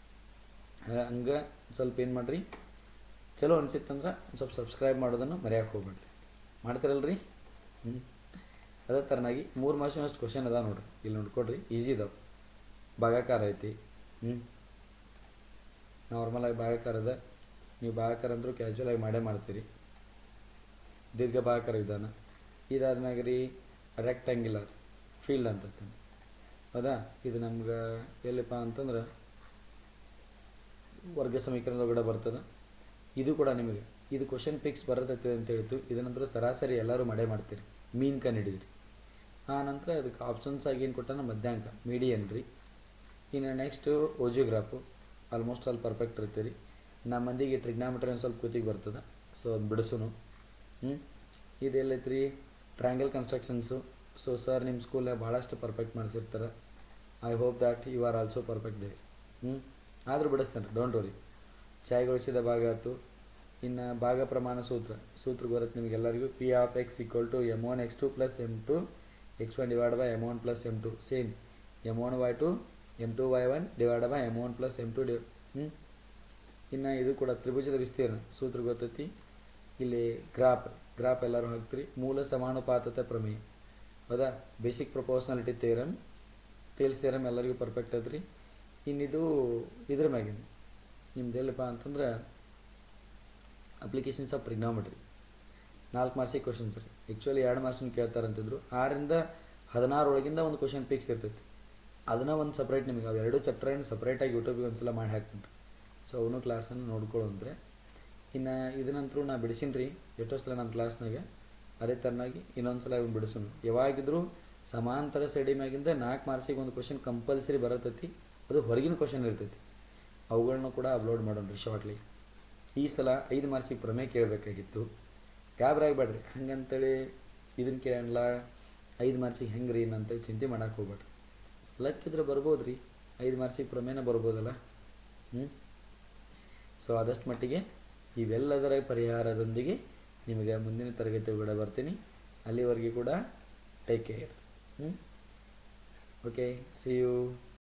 Speaker 1: ಹಂಗೆ ಸ್ವಲ್ಪ ಏನು ಮಾಡಿರಿ ಚಲೋ ಅನಿಸಿತ್ತಂದ್ರೆ ಸ್ವಲ್ಪ ಸಬ್ಸ್ಕ್ರೈಬ್ ಮಾಡೋದನ್ನು ಮರೆಯೋಕೆ ಹೋಗ್ಬೇಡ್ರಿ ಮಾಡ್ತೀರಲ್ರಿ ಹ್ಞೂ ಅದೇ ಥರನಾಗಿ ಮೂರು ಮಾರ್ಕ್ಸಿನಷ್ಟು ಕ್ವಶನ್ ಅದ ನೋಡ್ರಿ ಇಲ್ಲಿ ನೋಡ್ಕೊಡ್ರಿ ಈಸಿ ಇದಾವೆ ಭಾಗಾಕಾರ ಐತಿ ಹ್ಞೂ ನಾರ್ಮಲಾಗಿ ಭಾಗಾಕಾರ ಅದ ನೀವು ಭಾಗಾಕಾರ ಅಂದರೂ ಕ್ಯಾಶುವಲ್ ಆಗಿ ಮಾಡೇ ಮಾಡ್ತೀರಿ ದೀರ್ಘ ಭಾಗಾಕಾರ ವಿಧಾನ ಇದಾದ್ಮ್ಯಾಗ ರೀ ರೆಕ್ಟ್ಯಾಂಗ್ಯುಲರ್ ಫೀಲ್ಡ್ ಅಂತ ಹೌದಾ ಇದು ನಮ್ಗೆ ಎಲ್ಲಿಪ್ಪ ಅಂತಂದ್ರೆ ವರ್ಗ ಸಮೀಕರಣದೊಳಗಡೆ ಬರ್ತದೆ ಇದು ಕೂಡ ನಿಮಗೆ ಇದು ಕ್ವಶನ್ ಫಿಕ್ಸ್ ಬರತೈತೆ ಅಂತ ಹೇಳ್ತು ಇದನ್ನಂತರ ಸರಾಸರಿ ಎಲ್ಲರೂ ಮಾಡೇ ಮಾಡ್ತೀರಿ ಮೀನ್ ಕನ್ ಹಿಡಿದ್ರಿ ಆ ನಂತರ ಅದಕ್ಕೆ ಆಪ್ಷನ್ಸ್ ಆಗಿ ಏನು ಕೊಟ್ಟಾನ ಮಧ್ಯಾಂಕ ಮೀಡಿಯನ್ ರೀ ಇನ್ನು ನೆಕ್ಸ್ಟು ಓಜಿಯೋಗ್ರಾಫು ಆಲ್ಮೋಸ್ಟ್ ಆಲ್ ಪರ್ಫೆಕ್ಟ್ ಇರ್ತೀರಿ ನಮ್ಮ ಮಂದಿಗೆ ಟ್ರಿಗ್ನಾಮೆಟ್ರಿ ಒಂದು ಸ್ವಲ್ಪ ಕೂತಿಗೆ ಬರ್ತದೆ ಸೊ ಅದು ಬಿಡಿಸುನು ಹ್ಞೂ ಇದೆಲ್ಲೈತ್ರಿ ಟ್ರ್ಯಾಂಗಲ್ ಕನ್ಸ್ಟ್ರಕ್ಷನ್ಸು ಸೊ ಸರ್ ನಿಮ್ಮ ಸ್ಕೂಲಾಗ ಭಾಳಷ್ಟು ಪರ್ಫೆಕ್ಟ್ ಮಾಡಿಸಿರ್ತಾರೆ I hope that you are also perfect they ಹ್ಞೂ ಆದರೂ ಬಿಡಿಸ್ತೇನೆ ಡೋಂಟ್ ವರಿ ಚಾಯ್ಗೊಳಿಸಿದ ಭಾಗ ಆಯ್ತು ಇನ್ನು ಭಾಗ ಪ್ರಮಾಣ ಸೂತ್ರ ಸೂತ್ರ ಬರುತ್ತೆ ನಿಮಗೆಲ್ಲರಿಗೂ p of x equal to m one x two plus m two x one divide by m one plus m two same m one y two m two y one divide by m one plus m two d ಹ್ಞೂ ಇನ್ನು ಇದು ಕೂಡ ತ್ರಿಭುಜದ ವಿಸ್ತೀರ್ಣ ಸೂತ್ರ ಗೊತ್ತೈತಿ ಇಲ್ಲಿ ಗ್ರಾಫ್ ಗ್ರಾಫ್ ಎಲ್ಲರೂ ಹಾಕ್ತೀರಿ ಮೂಲ ಸಮಾನುಪಾತತೆ ಪ್ರಮೇಯ ಹೌದಾ basic proportionality theorem Thales theorem ಎಲ್ಲರಿಗೂ ಪರ್ಫೆಕ್ಟ್ ಐತ್ರಿ ಇನ್ನಿದು ಇದ್ರ ಮ್ಯಾಗಿನ ನಿಮ್ದು ಎಲ್ಲಪ್ಪ ಅಂತಂದ್ರೆ ಅಪ್ಲಿಕೇಶನ್ಸ್ ಆಫ್ ಟ್ರಿಗ್ನಾಮೆಟ್ರಿ ನಾಲ್ಕು ಮಾರ್ಕ್ಸಿಗೆ ಕ್ವಶನ್ಸ್ ರೀ ಆ್ಯಕ್ಚುಲಿ ಎರಡು ಮಾರ್ಕ್ಸ್ನ ಕೇಳ್ತಾರಂತಿದ್ರು ಆರಿಂದ ಹದಿನಾರು ಒಳಗಿಂದ ಒಂದು ಕ್ವಶನ್ ಫಿಕ್ಸ್ ಇರ್ತೈತಿ ಅದನ್ನ ಒಂದು ಸಪ್ರೇಟ್ ನಿಮಗೆ ಅವು ಎರಡು ಚಾಪ್ಟರ್ನ ಸಪ್ರೇಟಾಗಿ ಯೂಟ್ಯೂಬಿಗೆ ಒಂದ್ಸಲ ಮಾಡಿ ಹಾಕ್ತೀನಿ ಸೊ ಅವನು ಕ್ಲಾಸನ್ನು ನೋಡ್ಕೊಳ್ಳೋಂದ್ರೆ ಇನ್ನು ಇದನ್ನಂತರೂ ನಾ ಬಿಡಿಸೀನಿ ರೀ ಎಷ್ಟೋ ಸಲ ನಮ್ಮ ಕ್ಲಾಸ್ನಾಗ ಅದೇ ಥರನಾಗಿ ಇನ್ನೊಂದು ಸಲ ಇವ್ನು ಬಿಡಿಸೋನು ಯಾವಾಗಿದ್ರೂ ಸಮಾಂತರ ಸೈಡಿ ಮ್ಯಾಗಿಂದ ನಾಲ್ಕು ಮಾರ್ಕ್ಸಿಗೆ ಒಂದು ಕ್ವಶನ್ ಕಂಪಲ್ಸರಿ ಬರತೈತಿ ಅದು ಹೊರಗಿನ ಕ್ವಶನ್ ಇರ್ತೈತಿ ಅವುಗಳನ್ನ ಕೂಡ ಅಪ್ಲೋಡ್ ಮಾಡೋಣ ರೀ ಶಾರ್ಟ್ಲಿ ಈ ಸಲ ಐದು ಮಾರ್ಕ್ಸಿಗೆ ಪ್ರಮೇಯ ಕೇಳಬೇಕಾಗಿತ್ತು ಗಾಬರಿ ಆಗಬೇಡ್ರಿ ಹಂಗಂತೇಳಿ ಇದನ್ನ ಕೇಳಲ್ಲ ಐದು ಮಾರ್ಕ್ಸಿಗೆ ಹೆಂಗೆ ರೀ ಅಂತೇಳಿ ಚಿಂತೆ ಮಾಡಕ್ಕೆ ಹೋಗ್ಬೇಡ್ರಿ ಲಕ್ಕಿದ್ರೆ ಬರ್ಬೋದು ರೀ ಐದು ಮಾರ್ಕ್ಸಿಗೆ ಪ್ರಮೇಯನ ಬರ್ಬೋದಲ್ಲ ಹ್ಞೂ ಸೊ ಆದಷ್ಟು ಮಟ್ಟಿಗೆ ಇವೆಲ್ಲದರ ಪರಿಹಾರದೊಂದಿಗೆ ನಿಮಗೆ ಮುಂದಿನ ತರಗತಿ ಒಳಗಡೆ ಬರ್ತೀನಿ ಅಲ್ಲಿವರೆಗೆ ಕೂಡ take care hmm okay see you